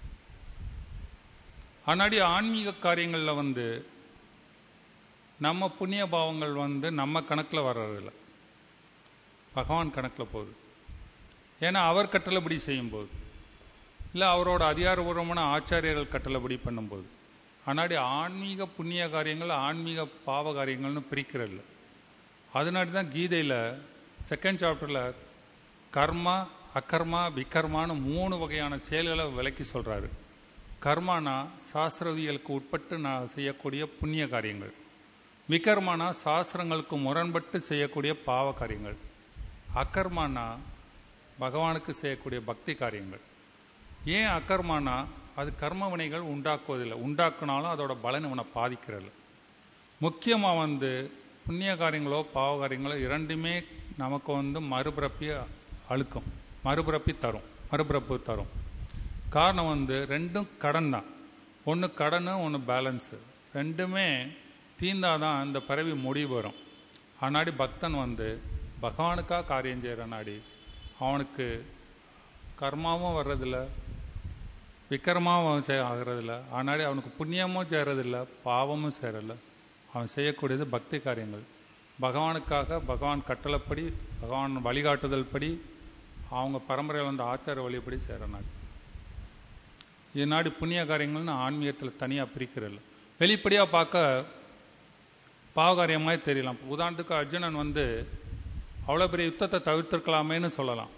ஆனாடி ஆன்மீக காரியங்களில் வந்து நம்ம புண்ணிய பாவங்கள் வந்து நம்ம கணக்கில் வர்றதில்ல பகவான் கணக்கில் போகுது ஏன்னா அவர் கட்டளைப்படி செய்யும்போது இல்லை அவரோட அதிகாரபூர்வமான ஆச்சாரியர்கள் கட்டளைப்படி பண்ணும்போது ஆனாடி ஆன்மீக புண்ணிய காரியங்கள் ஆன்மீக பாவ காரியங்கள்னு பிரிக்கிறதில்ல அதனாடி தான் கீதையில் செகண்ட் சாப்டரில் கர்மா அகர்மா விகர்மான்னு மூணு வகையான செயல்களை விலக்கி சொல்கிறாரு கர்மானா சாஸ்திரவியலுக்கு உட்பட்டு நான் செய்யக்கூடிய புண்ணிய காரியங்கள் விகர்மானா சாஸ்திரங்களுக்கு முரண்பட்டு செய்யக்கூடிய பாவ காரியங்கள் அகர்மானா பகவானுக்கு செய்யக்கூடிய பக்தி காரியங்கள் ஏன் அகர்மானா அது கர்ம வினைகள் உண்டாக்குவதில்லை உண்டாக்குனாலும் அதோட பலன் இவனை பாதிக்கிறது முக்கியமாக வந்து புண்ணிய காரியங்களோ பாவ காரியங்களோ இரண்டுமே நமக்கு வந்து மறுபிறப்பி அழுக்கும் மறுபிறப்பி தரும் மறுபிறப்பு தரும் காரணம் வந்து ரெண்டும் கடன் தான் ஒன்று கடன் ஒன்று பேலன்ஸு ரெண்டுமே தீந்தாதான் இந்த பிறவி முடிவு வரும் ஆனாடி பக்தன் வந்து பகவானுக்காக காரியம் செய்கிற நாடி அவனுக்கு கர்மாவும் வர்றதில்ல விக்கிரமாவும் ஆகிறதில்ல ஆனாடி அவனுக்கு புண்ணியமும் சேரதில்ல பாவமும் சேரல அவன் செய்யக்கூடியது பக்தி காரியங்கள் பகவானுக்காக பகவான் கட்டளைப்படி பகவான் வழிகாட்டுதல் படி அவங்க பரம்பரையில் வந்த ஆச்சார வழிப்படி சேரனாடி இதனாடி புண்ணிய காரியங்கள்னு ஆன்மீகத்தில் தனியாக பிரிக்கிறதில்ல வெளிப்படையாக பார்க்க பாவகாரியமாக தெரியலாம் உதாரணத்துக்கு அர்ஜுனன் வந்து அவ்வளோ பெரிய யுத்தத்தை தவிர்த்திருக்கலாமேன்னு சொல்லலாம்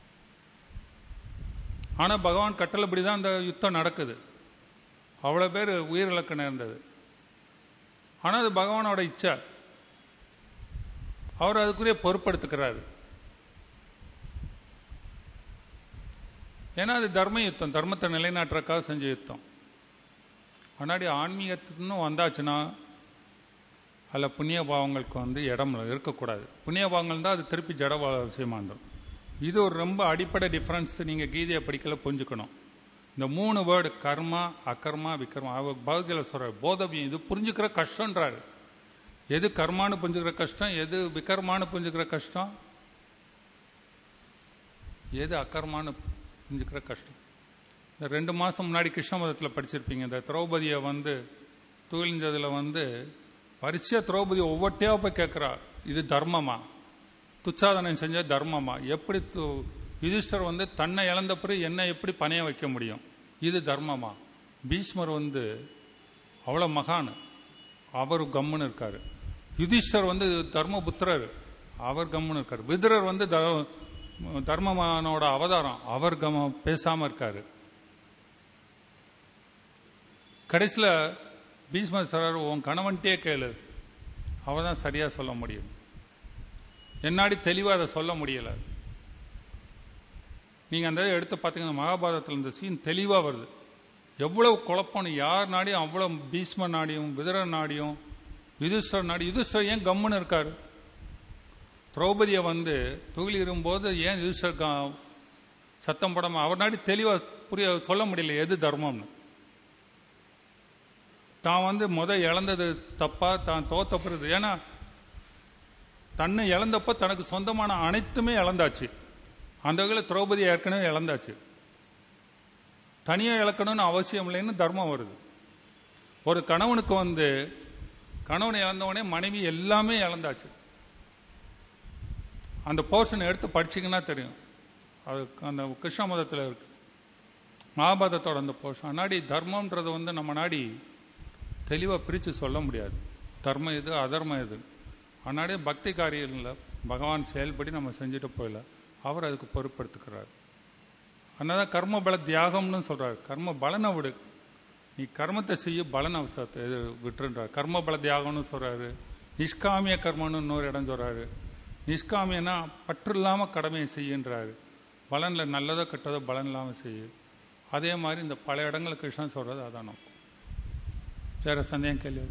ஆனால் பகவான் கட்டளைப்படி தான் அந்த யுத்தம் நடக்குது அவ்வளோ பேர் உயிரிழக்க நேர்ந்தது ஆனால் அது பகவானோட இச்சை அவர் அதுக்குரிய பொறுப்படுத்துக்கிறாரு ஏன்னா அது தர்ம யுத்தம் தர்மத்தை நிலைநாட்டுறக்காக செஞ்ச யுத்தம் முன்னாடி ஆன்மீகத்துன்னு வந்தாச்சுன்னா அதில் புண்ணிய பாவங்களுக்கு வந்து இடம் இருக்கக்கூடாது புண்ணிய பாவங்கள் தான் அது திருப்பி ஜட விஷயமா இருந்துடும் இது ஒரு ரொம்ப அடிப்படை டிஃப்ரென்ஸ் நீங்கள் கீதையை படிக்கல புரிஞ்சுக்கணும் இந்த மூணு வேர்டு கர்மா அகர்மா விக்ரமா அவர் பகவத்கீதை சொல்கிறார் போதவியம் இது புரிஞ்சுக்கிற கஷ்டன்றாரு எது கர்மான்னு புரிஞ்சுக்கிற கஷ்டம் எது விகர்மான்னு புரிஞ்சுக்கிற கஷ்டம் எது அக்கர்மான்னு புரிஞ்சுக்கிற கஷ்டம் இந்த ரெண்டு மாதம் முன்னாடி கிருஷ்ண மதத்தில் படிச்சிருப்பீங்க இந்த திரௌபதியை வந்து துகிழ்ந்ததில் வந்து பரிச்சய திரௌபதி ஒவ்வொட்டையாக போய் கேட்குறா இது தர்மமா துச்சாதனம் செஞ்ச தர்மமா எப்படி யுதிஷ்டர் வந்து தன்னை இழந்த பிறகு என்ன எப்படி பணைய வைக்க முடியும் இது தர்மமா பீஷ்மர் வந்து அவ்வளோ மகான் அவர் கம்முன்னு இருக்காரு யுதிஷ்டர் வந்து தர்மபுத்திரர் அவர் கம்முன்னு இருக்காரு விதுரர் வந்து தர்மமானோட அவதாரம் அவர் கம பேசாம இருக்காரு கடைசியில் பீஷ்மர் சார் உன் கணவன்ட்டே கேளு அவள் தான் சரியாக சொல்ல முடியும் என்னாடி தெளிவாக அதை சொல்ல முடியல நீங்கள் அந்த இதை எடுத்து பார்த்தீங்கன்னா மகாபாரதத்தில் இந்த சீன் தெளிவாக வருது எவ்வளவு குழப்பம்னு யார் நாடியும் அவ்வளோ பீஷ்ம நாடியும் விதர நாடியும் யுதிஷ்டர் நாடி யுதிஷ்டர் ஏன் கம்முன்னு இருக்காரு திரௌபதியை வந்து துகிலிரும்போது ஏன் யுதிஷ்டர் க- சத்தம் போடாம அவர் நாடி தெளிவாக புரிய சொல்ல முடியல எது தர்மம்னு தான் வந்து முத இழந்தது தப்பா தான் தோத்த பிறகு ஏன்னா தன்னை இழந்தப்ப தனக்கு சொந்தமான அனைத்துமே இழந்தாச்சு அந்த வகையில் திரௌபதி ஏற்கனவே இழந்தாச்சு தனியாக இழக்கணும்னு அவசியம் இல்லைன்னு தர்மம் வருது ஒரு கணவனுக்கு வந்து கணவனை இழந்தவனே மனைவி எல்லாமே இழந்தாச்சு அந்த போர்ஷனை எடுத்து படிச்சீங்கன்னா தெரியும் அது அந்த கிருஷ்ண மதத்தில் இருக்கு மகாபாரதத்தோட அந்த போர்ஷன் நாடி தர்மம்ன்றது வந்து நம்ம நாடி தெளிவாக பிரித்து சொல்ல முடியாது தர்மம் எது அதர்மம் எது அதனாலே பக்தி காரியங்களில் பகவான் செயல்படி நம்ம செஞ்சுட்டு போயிடல அவர் அதுக்கு பொறுப்பெடுத்துக்கிறார் அதனால தான் கர்ம பல தியாகம்னு சொல்றாரு கர்ம பலனை விடு நீ கர்மத்தை செய்ய பலன் அவசரத்தை இது விட்டுன்றார் கர்ம பல தியாகம்னு சொல்றாரு நிஷ்காமிய கர்மம்னு இன்னொரு இடம் சொல்றாரு நிஷ்காமியனா பற்று இல்லாம கடமையை செய்யுன்றாரு பலன்ல நல்லதோ கெட்டதோ பலன் இல்லாம செய்யு அதே மாதிரி இந்த பல இடங்கள் கிருஷ்ணன் சொல்றது அதான் நோக்கம் வேற சந்தேகம் கேள்வி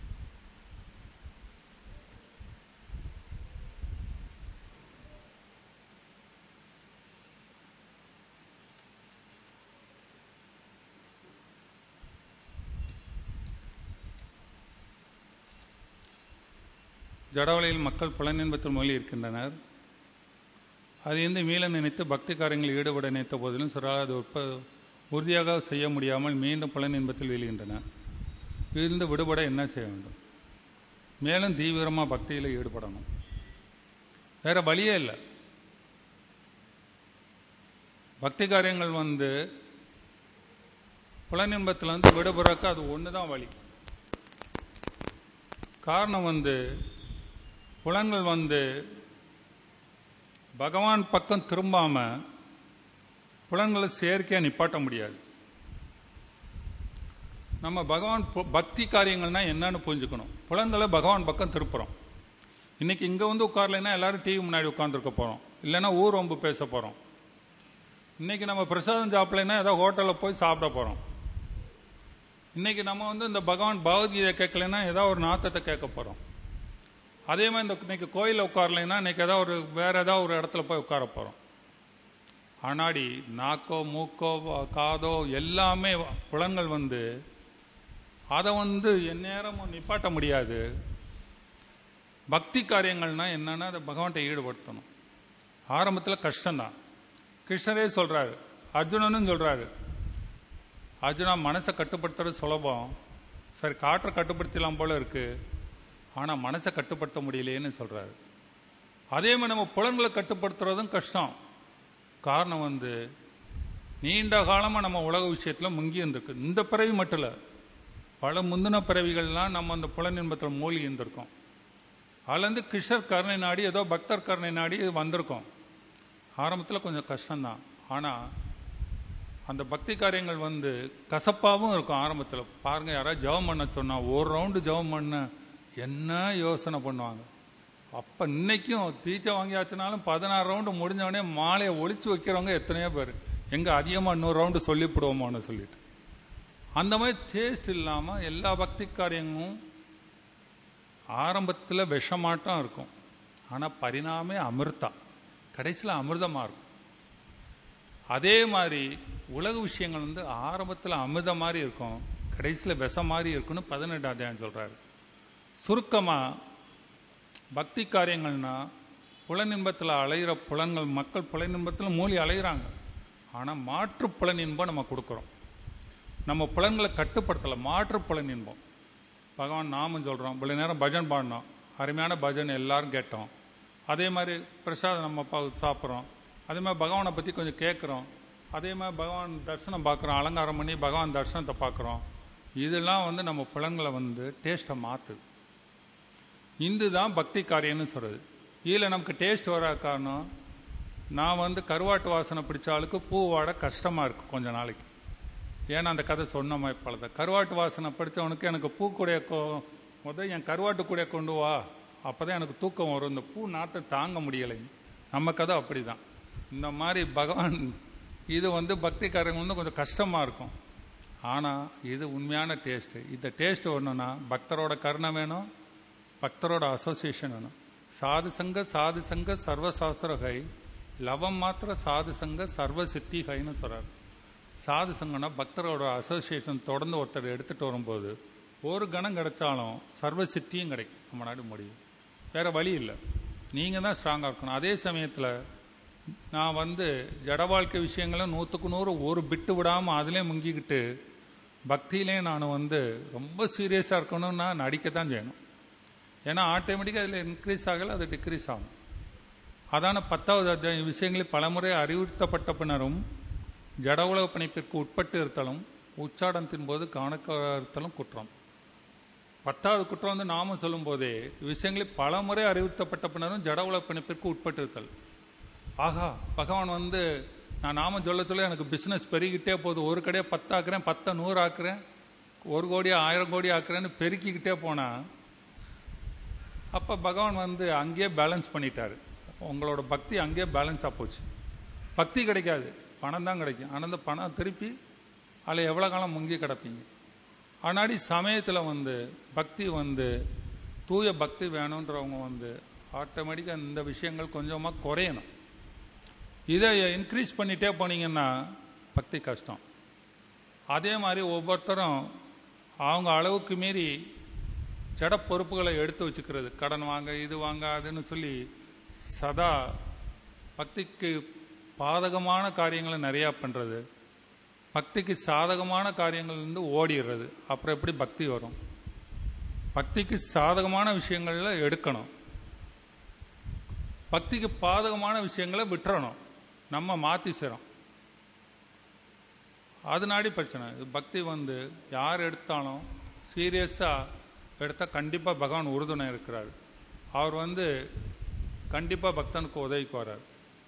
ஜடவலையில் மக்கள் புலனின்பத்தில் மூழ்கி இருக்கின்றனர் அதிலிருந்து மீள நினைத்து பக்தி காரியங்களில் ஈடுபட நினைத்த போதிலும் சிறார் அது உற்ப உறுதியாக செய்ய முடியாமல் மீண்டும் புலனின்பத்தில் வீழ்கின்றனர் இருந்து விடுபட என்ன செய்ய வேண்டும் மேலும் தீவிரமாக பக்தியில் ஈடுபடணும் வேற வழியே இல்லை பக்தி காரியங்கள் வந்து புலனின்பத்தில் வந்து விடுபடுறக்கு அது ஒன்று தான் வழி காரணம் வந்து புலன்கள் வந்து பகவான் பக்கம் திரும்பாம புலன்களை செயற்கையா நிப்பாட்ட முடியாது நம்ம பகவான் பு- பக்தி காரியங்கள்னா என்னன்னு புரிஞ்சுக்கணும் புலன்களை பகவான் பக்கம் திருப்புறோம் இன்னைக்கு இங்க வந்து உட்காரலைன்னா எல்லாரும் டிவி முன்னாடி உட்கார்ந்துருக்க போறோம் இல்லைன்னா ஊர் ரொம்ப பேச போறோம் இன்னைக்கு நம்ம பிரசாதம் சாப்பிடலைன்னா ஏதோ ஹோட்டலில் போய் சாப்பிட போறோம் இன்னைக்கு நம்ம வந்து இந்த பகவான் பகவத்கீதை கேட்கலைன்னா ஏதோ ஒரு நாத்தத்தை கேட்க போறோம் அதே மாதிரி இந்த இன்னைக்கு கோயிலில் உட்காரலைன்னா இன்னைக்கு ஏதாவது ஒரு வேற ஏதாவது ஒரு இடத்துல போய் உட்கார போறோம் ஆனாடி நாக்கோ மூக்கோ காதோ எல்லாமே புலன்கள் வந்து அதை வந்து எந்நேரமும் நிப்பாட்ட முடியாது பக்தி காரியங்கள்னா என்னன்னா அதை பகவான்கிட்ட ஈடுபடுத்தணும் ஆரம்பத்தில் கஷ்டம்தான் கிருஷ்ணரே சொல்றாரு அர்ஜுனனும் சொல்றாரு அர்ஜுனா மனசை கட்டுப்படுத்துறது சுலபம் சரி காற்றை கட்டுப்படுத்தலாம் போல இருக்கு ஆனா மனசை கட்டுப்படுத்த முடியலையேன்னு சொல்றாரு அதே மாதிரி நம்ம புலன்களை கட்டுப்படுத்துறதும் கஷ்டம் காரணம் வந்து நீண்ட காலமா நம்ம உலக விஷயத்துல முங்கி இருந்திருக்கு இந்த பிறவி மட்டும் இல்ல பல முந்தின பிறவிகள்லாம் நம்ம அந்த புலன் இன்பத்தில் மூழ்கி இருந்திருக்கோம் அதுலேருந்து கிருஷ்ணர் கருணை நாடி ஏதோ பக்தர் கருணை நாடி வந்திருக்கோம் ஆரம்பத்தில் கொஞ்சம் கஷ்டம்தான் ஆனால் அந்த பக்தி காரியங்கள் வந்து கசப்பாகவும் இருக்கும் ஆரம்பத்தில் பாருங்க யாராவது ஜெபம் பண்ண சொன்னா ஒரு ரவுண்டு ஜெபம் பண்ண என்ன யோசனை பண்ணுவாங்க அப்ப இன்னைக்கும் தீச்சை வாங்கியாச்சுனாலும் பதினாறு ரவுண்டு முடிஞ்சவொடனே மாலையை ஒளிச்சு வைக்கிறவங்க எத்தனையோ பேர் எங்க அதிகமா இன்னொரு ரவுண்டு சொல்லிவிடுவோமோன்னு சொல்லிட்டு அந்த மாதிரி டேஸ்ட் இல்லாம எல்லா பக்தி காரியங்களும் ஆரம்பத்துல விஷமாட்டம் இருக்கும் ஆனா பரிணாமே அமிர்தா கடைசியில அமிர்தமா இருக்கும் அதே மாதிரி உலக விஷயங்கள் வந்து ஆரம்பத்தில் அமிர்த மாதிரி இருக்கும் கடைசியில் விஷம் மாதிரி இருக்குன்னு பதினெட்டாம் அத்தியாயம் சொல்றாரு சுருக்கமா பக்தி காரியங்கள்னா புலனின்பத்தில் அலைகிற புலன்கள் மக்கள் புலனின்பத்தில் மூழ்கி அலைகிறாங்க ஆனால் மாற்று புலனின்பம் நம்ம கொடுக்குறோம் நம்ம புலன்களை கட்டுப்படுத்தலை மாற்று புலனின்பம் பகவான் நாமம் சொல்கிறோம் இவ்வளோ நேரம் பஜன் பாடினோம் அருமையான பஜன் எல்லாரும் கேட்டோம் அதே மாதிரி பிரசாதம் நம்ம பா- சாப்பிட்றோம் அதே மாதிரி பகவானை பற்றி கொஞ்சம் கேட்குறோம் அதே மாதிரி பகவான் தரிசனம் பார்க்குறோம் அலங்காரம் பண்ணி பகவான் தரிசனத்தை பார்க்குறோம் இதெல்லாம் வந்து நம்ம புலன்களை வந்து டேஸ்ட்டை மாற்றுது இதுதான் பக்தி காரியம்னு சொல்றது இதில் நமக்கு டேஸ்ட் வர காரணம் நான் வந்து கருவாட்டு வாசனை பிடிச்ச ஆளுக்கு பூ வாட கஷ்டமா இருக்கு கொஞ்ச நாளைக்கு ஏன்னா அந்த கதை சொன்ன மாதிரி பழத கருவாட்டு வாசனை பிடிச்சவனுக்கு எனக்கு பூ கூடைய கொ- முத என் கருவாட்டு கூடைய கொண்டு வா அப்பதான் எனக்கு தூக்கம் வரும் இந்த பூ நாத்தை தாங்க முடியலை நம்ம கதை அப்படிதான் இந்த மாதிரி பகவான் இது வந்து பக்திக்காரங்க வந்து கொஞ்சம் கஷ்டமாக இருக்கும் ஆனால் இது உண்மையான டேஸ்ட்டு இந்த டேஸ்ட் ஒன்றுனா பக்தரோட கருணை வேணும் பக்தரோட அசோசியேஷன் வேணும் சாது சங்க சாது சங்க சர்வசாஸ்திர கை லவம் மாத்திர சாது சங்க சர்வ சித்தி கைன்னு சொல்றாரு சாது சங்கம்னா பக்தரோட அசோசியேஷன் தொடர்ந்து ஒருத்தர் எடுத்துட்டு வரும்போது ஒரு கணம் கிடைச்சாலும் சர்வ சித்தியும் கிடைக்கும் நம்ம நாடு முடியும் வேற வழி இல்லை நீங்கள் தான் ஸ்ட்ராங்காக இருக்கணும் அதே சமயத்தில் நான் வந்து ஜட வாழ்க்கை விஷயங்களை நூற்றுக்கு நூறு ஒரு பிட்டு விடாமல் அதிலே முங்கிக்கிட்டு பக்தியிலே நான் வந்து ரொம்ப சீரியஸாக இருக்கணும்னா நடிக்க தான் செய்யணும் ஏன்னா ஆட்டோமேட்டிக்காக அதில் இன்க்ரீஸ் ஆகலை அது டிக்ரீஸ் ஆகும் அதான பத்தாவது அத்தியாயம் விஷயங்களில் பலமுறை அறிவுறுத்தப்பட்ட பின்னரும் ஜட உலக பணிப்பிற்கு உட்பட்டு இருத்தலும் உச்சாடனத்தின் போது கவனக்க இருத்தலும் குற்றம் பத்தாவது குற்றம் வந்து நாம சொல்லும் போதே விஷயங்களில் பலமுறை அறிவுறுத்தப்பட்ட பின்னரும் ஜட உலக பணிப்பிற்கு உட்பட்டு இருத்தல் ஆகா பகவான் வந்து நான் நாம சொல்ல சொல்ல எனக்கு பிசினஸ் பெருகிட்டே போகுது ஒரு கடையை பத்தாக்குறேன் பத்தை நூறு ஆக்குறேன் ஒரு கோடி ஆயிரம் கோடி ஆக்குறேன்னு பெருக்கிக்கிட்டே போனா அப்ப பகவான் வந்து அங்கேயே பேலன்ஸ் பண்ணிட்டாரு உங்களோட பக்தி அங்கேயே பேலன்ஸாக போச்சு பக்தி கிடைக்காது பணம் தான் கிடைக்கும் ஆனால் அந்த பணம் திருப்பி அதில் எவ்வளோ காலம் முங்கி கிடப்பீங்க ஆனாடி சமயத்தில் வந்து பக்தி வந்து தூய பக்தி வேணுன்றவங்க வந்து ஆட்டோமேட்டிக்காக இந்த விஷயங்கள் கொஞ்சமாக குறையணும் இதை இன்க்ரீஸ் பண்ணிட்டே போனீங்கன்னா பக்தி கஷ்டம் அதே மாதிரி ஒவ்வொருத்தரும் அவங்க அளவுக்கு மீறி ஜட பொறுப்புகளை எடுத்து வச்சுக்கிறது கடன் வாங்க இது வாங்க அதுன்னு சொல்லி சதா பக்திக்கு பாதகமான காரியங்களை நிறையா பண்ணுறது பக்திக்கு சாதகமான காரியங்கள் இருந்து ஓடிடுறது அப்புறம் எப்படி பக்தி வரும் பக்திக்கு சாதகமான விஷயங்கள்ல எடுக்கணும் பக்திக்கு பாதகமான விஷயங்களை விட்டுறணும் நம்ம மாற்றி செய்கிறோம் அதனாடி பிரச்சனை இது பக்தி வந்து யார் எடுத்தாலும் சீரியஸாக எடுத்தால் கண்டிப்பாக பகவான் உறுதுணை இருக்கிறார் அவர் வந்து கண்டிப்பாக பக்தனுக்கு உதவிக்கு வரார்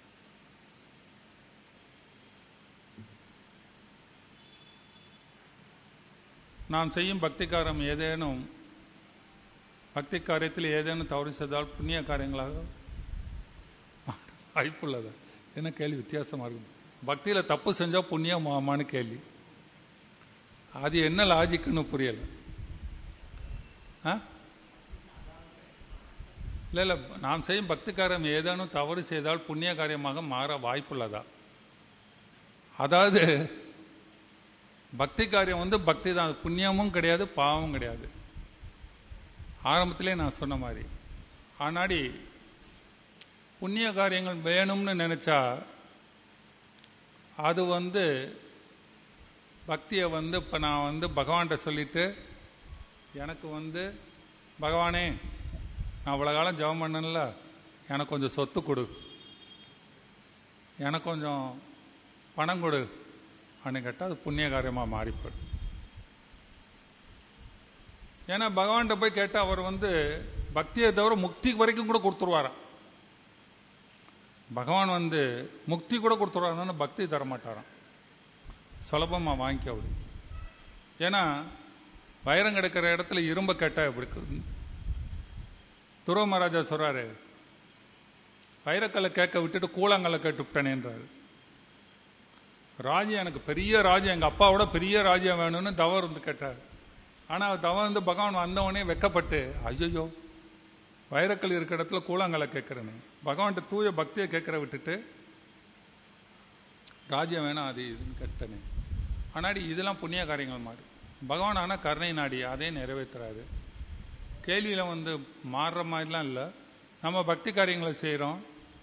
நாம் செய்யும் பக்தி காரியம் ஏதேனும் பக்தி காரியத்தில் ஏதேனும் தவறு செய்தால் புண்ணிய காரியங்களாக வாய்ப்புள்ளது என்ன கேள்வி வித்தியாசமா இருக்கும் பக்தியில் தப்பு செஞ்சால் புண்ணியமாமான்னு கேள்வி அது என்ன லாஜிக்குன்னு புரியல ஆ இல்லை இல்லை நாம் செய்யும் பக்தி காரியம் ஏதேனும் தவறு செய்தால் புண்ணிய காரியமாக மாற வாய்ப்புள்ளதா அதாவது பக்தி காரியம் வந்து பக்தி தான் புண்ணியமும் கிடையாது பாவமும் கிடையாது ஆரம்பத்திலே நான் சொன்ன மாதிரி ஆனாடி புண்ணிய காரியங்கள் வேணும்னு நினைச்சா அது வந்து பக்தியை வந்து இப்போ நான் வந்து பகவான்கிட்ட சொல்லிட்டு எனக்கு வந்து பகவானே நான் அவ்வளோ காலம் ஜெபம் பண்ணல எனக்கு கொஞ்சம் சொத்து கொடு எனக்கு கொஞ்சம் பணம் கொடு அப்படின்னு கேட்டால் அது புண்ணிய காரியமாக மாறிப்படும் ஏன்னா பகவான்கிட்ட போய் கேட்டால் அவர் வந்து பக்தியை தவிர முக்தி வரைக்கும் கூட கொடுத்துருவாராம் பகவான் வந்து முக்தி கூட கொடுத்துருவாங்க பக்தி தரமாட்டாராம் சுலபமாக வாங்கிக்க அப்படி ஏன்னா வைரம் கிடக்கிற இடத்துல இரும்ப கேட்டா எப்படி இருக்கு? துருவ மகாராஜா சொல்றாரு வைரக்கல்லை கேட்க விட்டுட்டு கூழாங்கல்லை கேட்டு விட்டனேன்றாரு ராஜ்யம் எனக்கு பெரிய ராஜ்யம் எங்க அப்பாவோட பெரிய ராஜ்யம் வேணும்னு தவம் வந்து கேட்டார் ஆனா தவம் வந்து பகவான் வந்தவனே வெக்கப்பட்டு ஐயோ வைரக்கல் இருக்கிற இடத்துல கூழாங்கல்லை கேட்கிறேன்னு பகவான்கிட்ட தூய பக்தியை கேட்கற விட்டுட்டு ராஜ்யம் வேணாம் அது இதுன்னு கேட்டனே ஆனாடி இதெல்லாம் புண்ணிய காரியங்கள் மாறி பகவான் ஆனால் கருணை நாடி அதையும் நிறைவேற்றுறாரு கேள்வியில் வந்து மாறுற மாதிரிலாம் இல்லை நம்ம பக்தி காரியங்களை செய்கிறோம்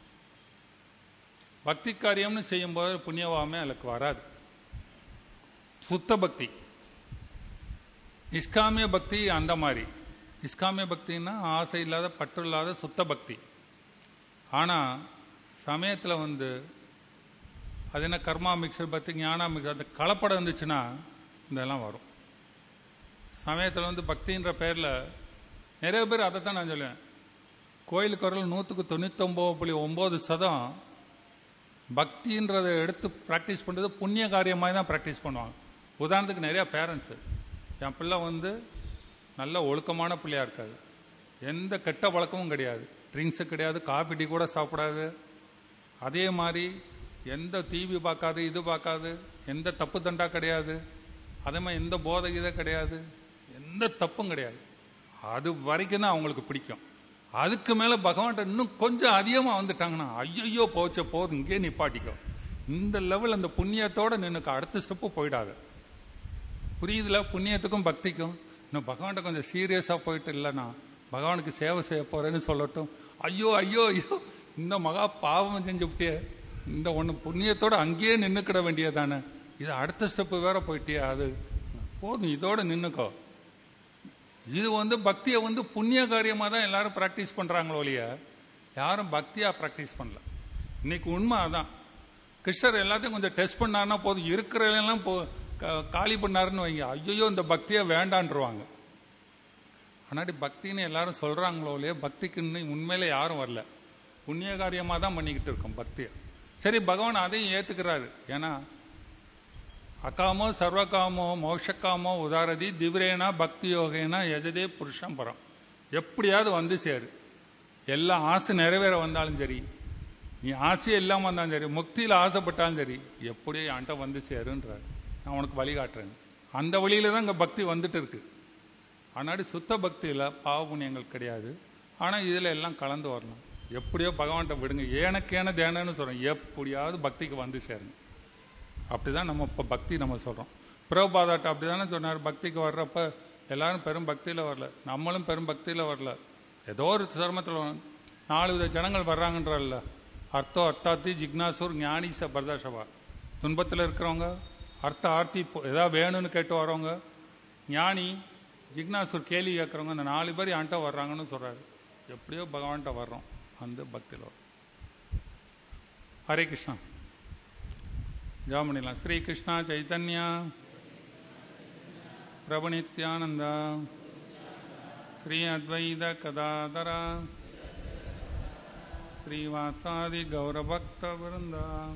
பக்தி காரியம்னு செய்யும்போது புண்ணியவாமே அதுக்கு வராது சுத்த பக்தி இஸ்காமிய பக்தி அந்த மாதிரி இஸ்காமிய பக்தின்னா ஆசை இல்லாத பற்று இல்லாத சுத்த பக்தி ஆனால் சமயத்தில் வந்து அது என்ன கர்மா மிக்சர் பக்தி ஞானா மிக்சர் அந்த கலப்படம் இருந்துச்சுன்னா இதெல்லாம் வரும் சமயத்தில் வந்து பக்தின்ற பேரில் நிறைய பேர் அதை தான் நான் சொல்லுவேன் கோயிலுக்கு வரல நூற்றுக்கு தொண்ணூத்தொம்பது புள்ளி ஒம்பது சதம் பக்தின்றதை எடுத்து ப்ராக்டிஸ் பண்ணுறது புண்ணிய காரியமாக தான் ப்ராக்டிஸ் பண்ணுவாங்க உதாரணத்துக்கு நிறையா பேரண்ட்ஸு என் பிள்ளை வந்து நல்ல ஒழுக்கமான பிள்ளையா இருக்காது எந்த கெட்ட பழக்கமும் கிடையாது ட்ரிங்க்ஸு கிடையாது காஃபி டீ கூட சாப்பிடாது அதே மாதிரி எந்த டிவி பார்க்காது இது பார்க்காது எந்த தப்பு தண்டா கிடையாது அதே மாதிரி எந்த போதை இதை கிடையாது எந்த தப்பும் கிடையாது அது வரைக்கும் தான் அவங்களுக்கு பிடிக்கும் அதுக்கு மேல பகவான்கிட்ட இன்னும் கொஞ்சம் அதிகமா வந்துட்டாங்கன்னா ஐயோ போச்ச போதும் இங்கே நிப்பாட்டிக்கோ இந்த லெவல் அந்த புண்ணியத்தோட நின்னுக்கு அடுத்த ஸ்டெப்பு போயிடாது புரியுதுல புண்ணியத்துக்கும் பக்திக்கும் இன்னும் பகவான்கிட்ட கொஞ்சம் சீரியஸா போயிட்டு இல்லைன்னா பகவானுக்கு சேவை செய்ய போறேன்னு சொல்லட்டும் ஐயோ ஐயோ ஐயோ இந்த மகா பாவம் செஞ்சுவிட்டியே இந்த ஒன்று புண்ணியத்தோட அங்கேயே நின்னுக்கிட வேண்டியதானே இது அடுத்த ஸ்டெப்பு வேற போயிட்டியே அது போதும் இதோட நின்னுக்கோ இது வந்து பக்தியை வந்து புண்ணிய காரியமா தான் எல்லாரும் பிராக்டிஸ் பண்றாங்களோ ஒழிய யாரும் பக்தியா பிராக்டிஸ் பண்ணல இன்னைக்கு உண்மை அதான் கிருஷ்ணர் எல்லாத்தையும் கொஞ்சம் டெஸ்ட் பண்ணாருன்னா போதும் இருக்கிறதெல்லாம் போ கா- காலி பண்ணாருன்னு வைங்க ஐயோ இந்த பக்தியை வேண்டான்றுவாங்க ஆனாடி பக்தின்னு எல்லாரும் சொல்றாங்களோ இல்லையா பக்திக்கு இன்னும் உண்மையில யாரும் வரல புண்ணிய காரியமா தான் பண்ணிக்கிட்டு இருக்கோம் பக்தியை சரி பகவான் அதையும் ஏத்துக்கிறாரு ஏன்னா அகாமோ சர்வகாமோ மோஷக்காமோ உதாரதி திவ்ரேனா பக்தி யோகேனா எஜதே புருஷம் பரம் எப்படியாவது வந்து சேரு எல்லா ஆசை நிறைவேற வந்தாலும் சரி நீ ஆசையே இல்லாம வந்தாலும் சரி முக்தியில ஆசைப்பட்டாலும் சரி எப்படியோ என்கிட்ட வந்து சேருன்றார் நான் உனக்கு வழிகாட்டுறேன் அந்த வழியில தான் இங்க பக்தி வந்துட்டு இருக்கு ஆனாடி சுத்த பக்தியில பாவ புண்ணியங்கள் கிடையாது ஆனா இதுல எல்லாம் கலந்து வரலாம் எப்படியோ பகவான்கிட்ட விடுங்க ஏனக்கேன தேனன்னு சொல்றேன் எப்படியாவது பக்திக்கு வந்து சேருங்க அப்படிதான் நம்ம இப்போ பக்தி நம்ம சொல்றோம் பிரபுபாதாட்ட அப்படிதானே சொன்னார் பக்திக்கு வர்றப்ப எல்லாரும் பெரும் பக்தியில வரல நம்மளும் பெரும் பக்தியில வரல ஏதோ ஒரு சிரமத்தில் நாலு வித ஜனங்கள் வர்றாங்கன்றல்ல அர்த்தோ அர்த்தாத்தி ஜிக்னாசூர் ஞானி ச பரதாசவா துன்பத்தில் இருக்கிறவங்க அர்த்த ஆர்த்தி இப்போ ஏதாவது வேணும்னு கேட்டு வரவங்க ஞானி ஜிக்னாசூர் கேள்வி கேட்குறவங்க இந்த நாலு பேர் என்கிட்ட வர்றாங்கன்னு சொல்றாரு எப்படியோ பகவான்கிட்ட வர்றோம் அந்த பக்தியில் வரும் ஹரே கிருஷ்ணா ஜாம் பண்ணிடலாம் ஸ்ரீ கிருஷ்ணா சைத்தன்யா பிரபு நித்யானந்த ஸ்ரீ அத்வைத கதாதர ஸ்ரீவாசாதி கௌரபக்த விருந்தா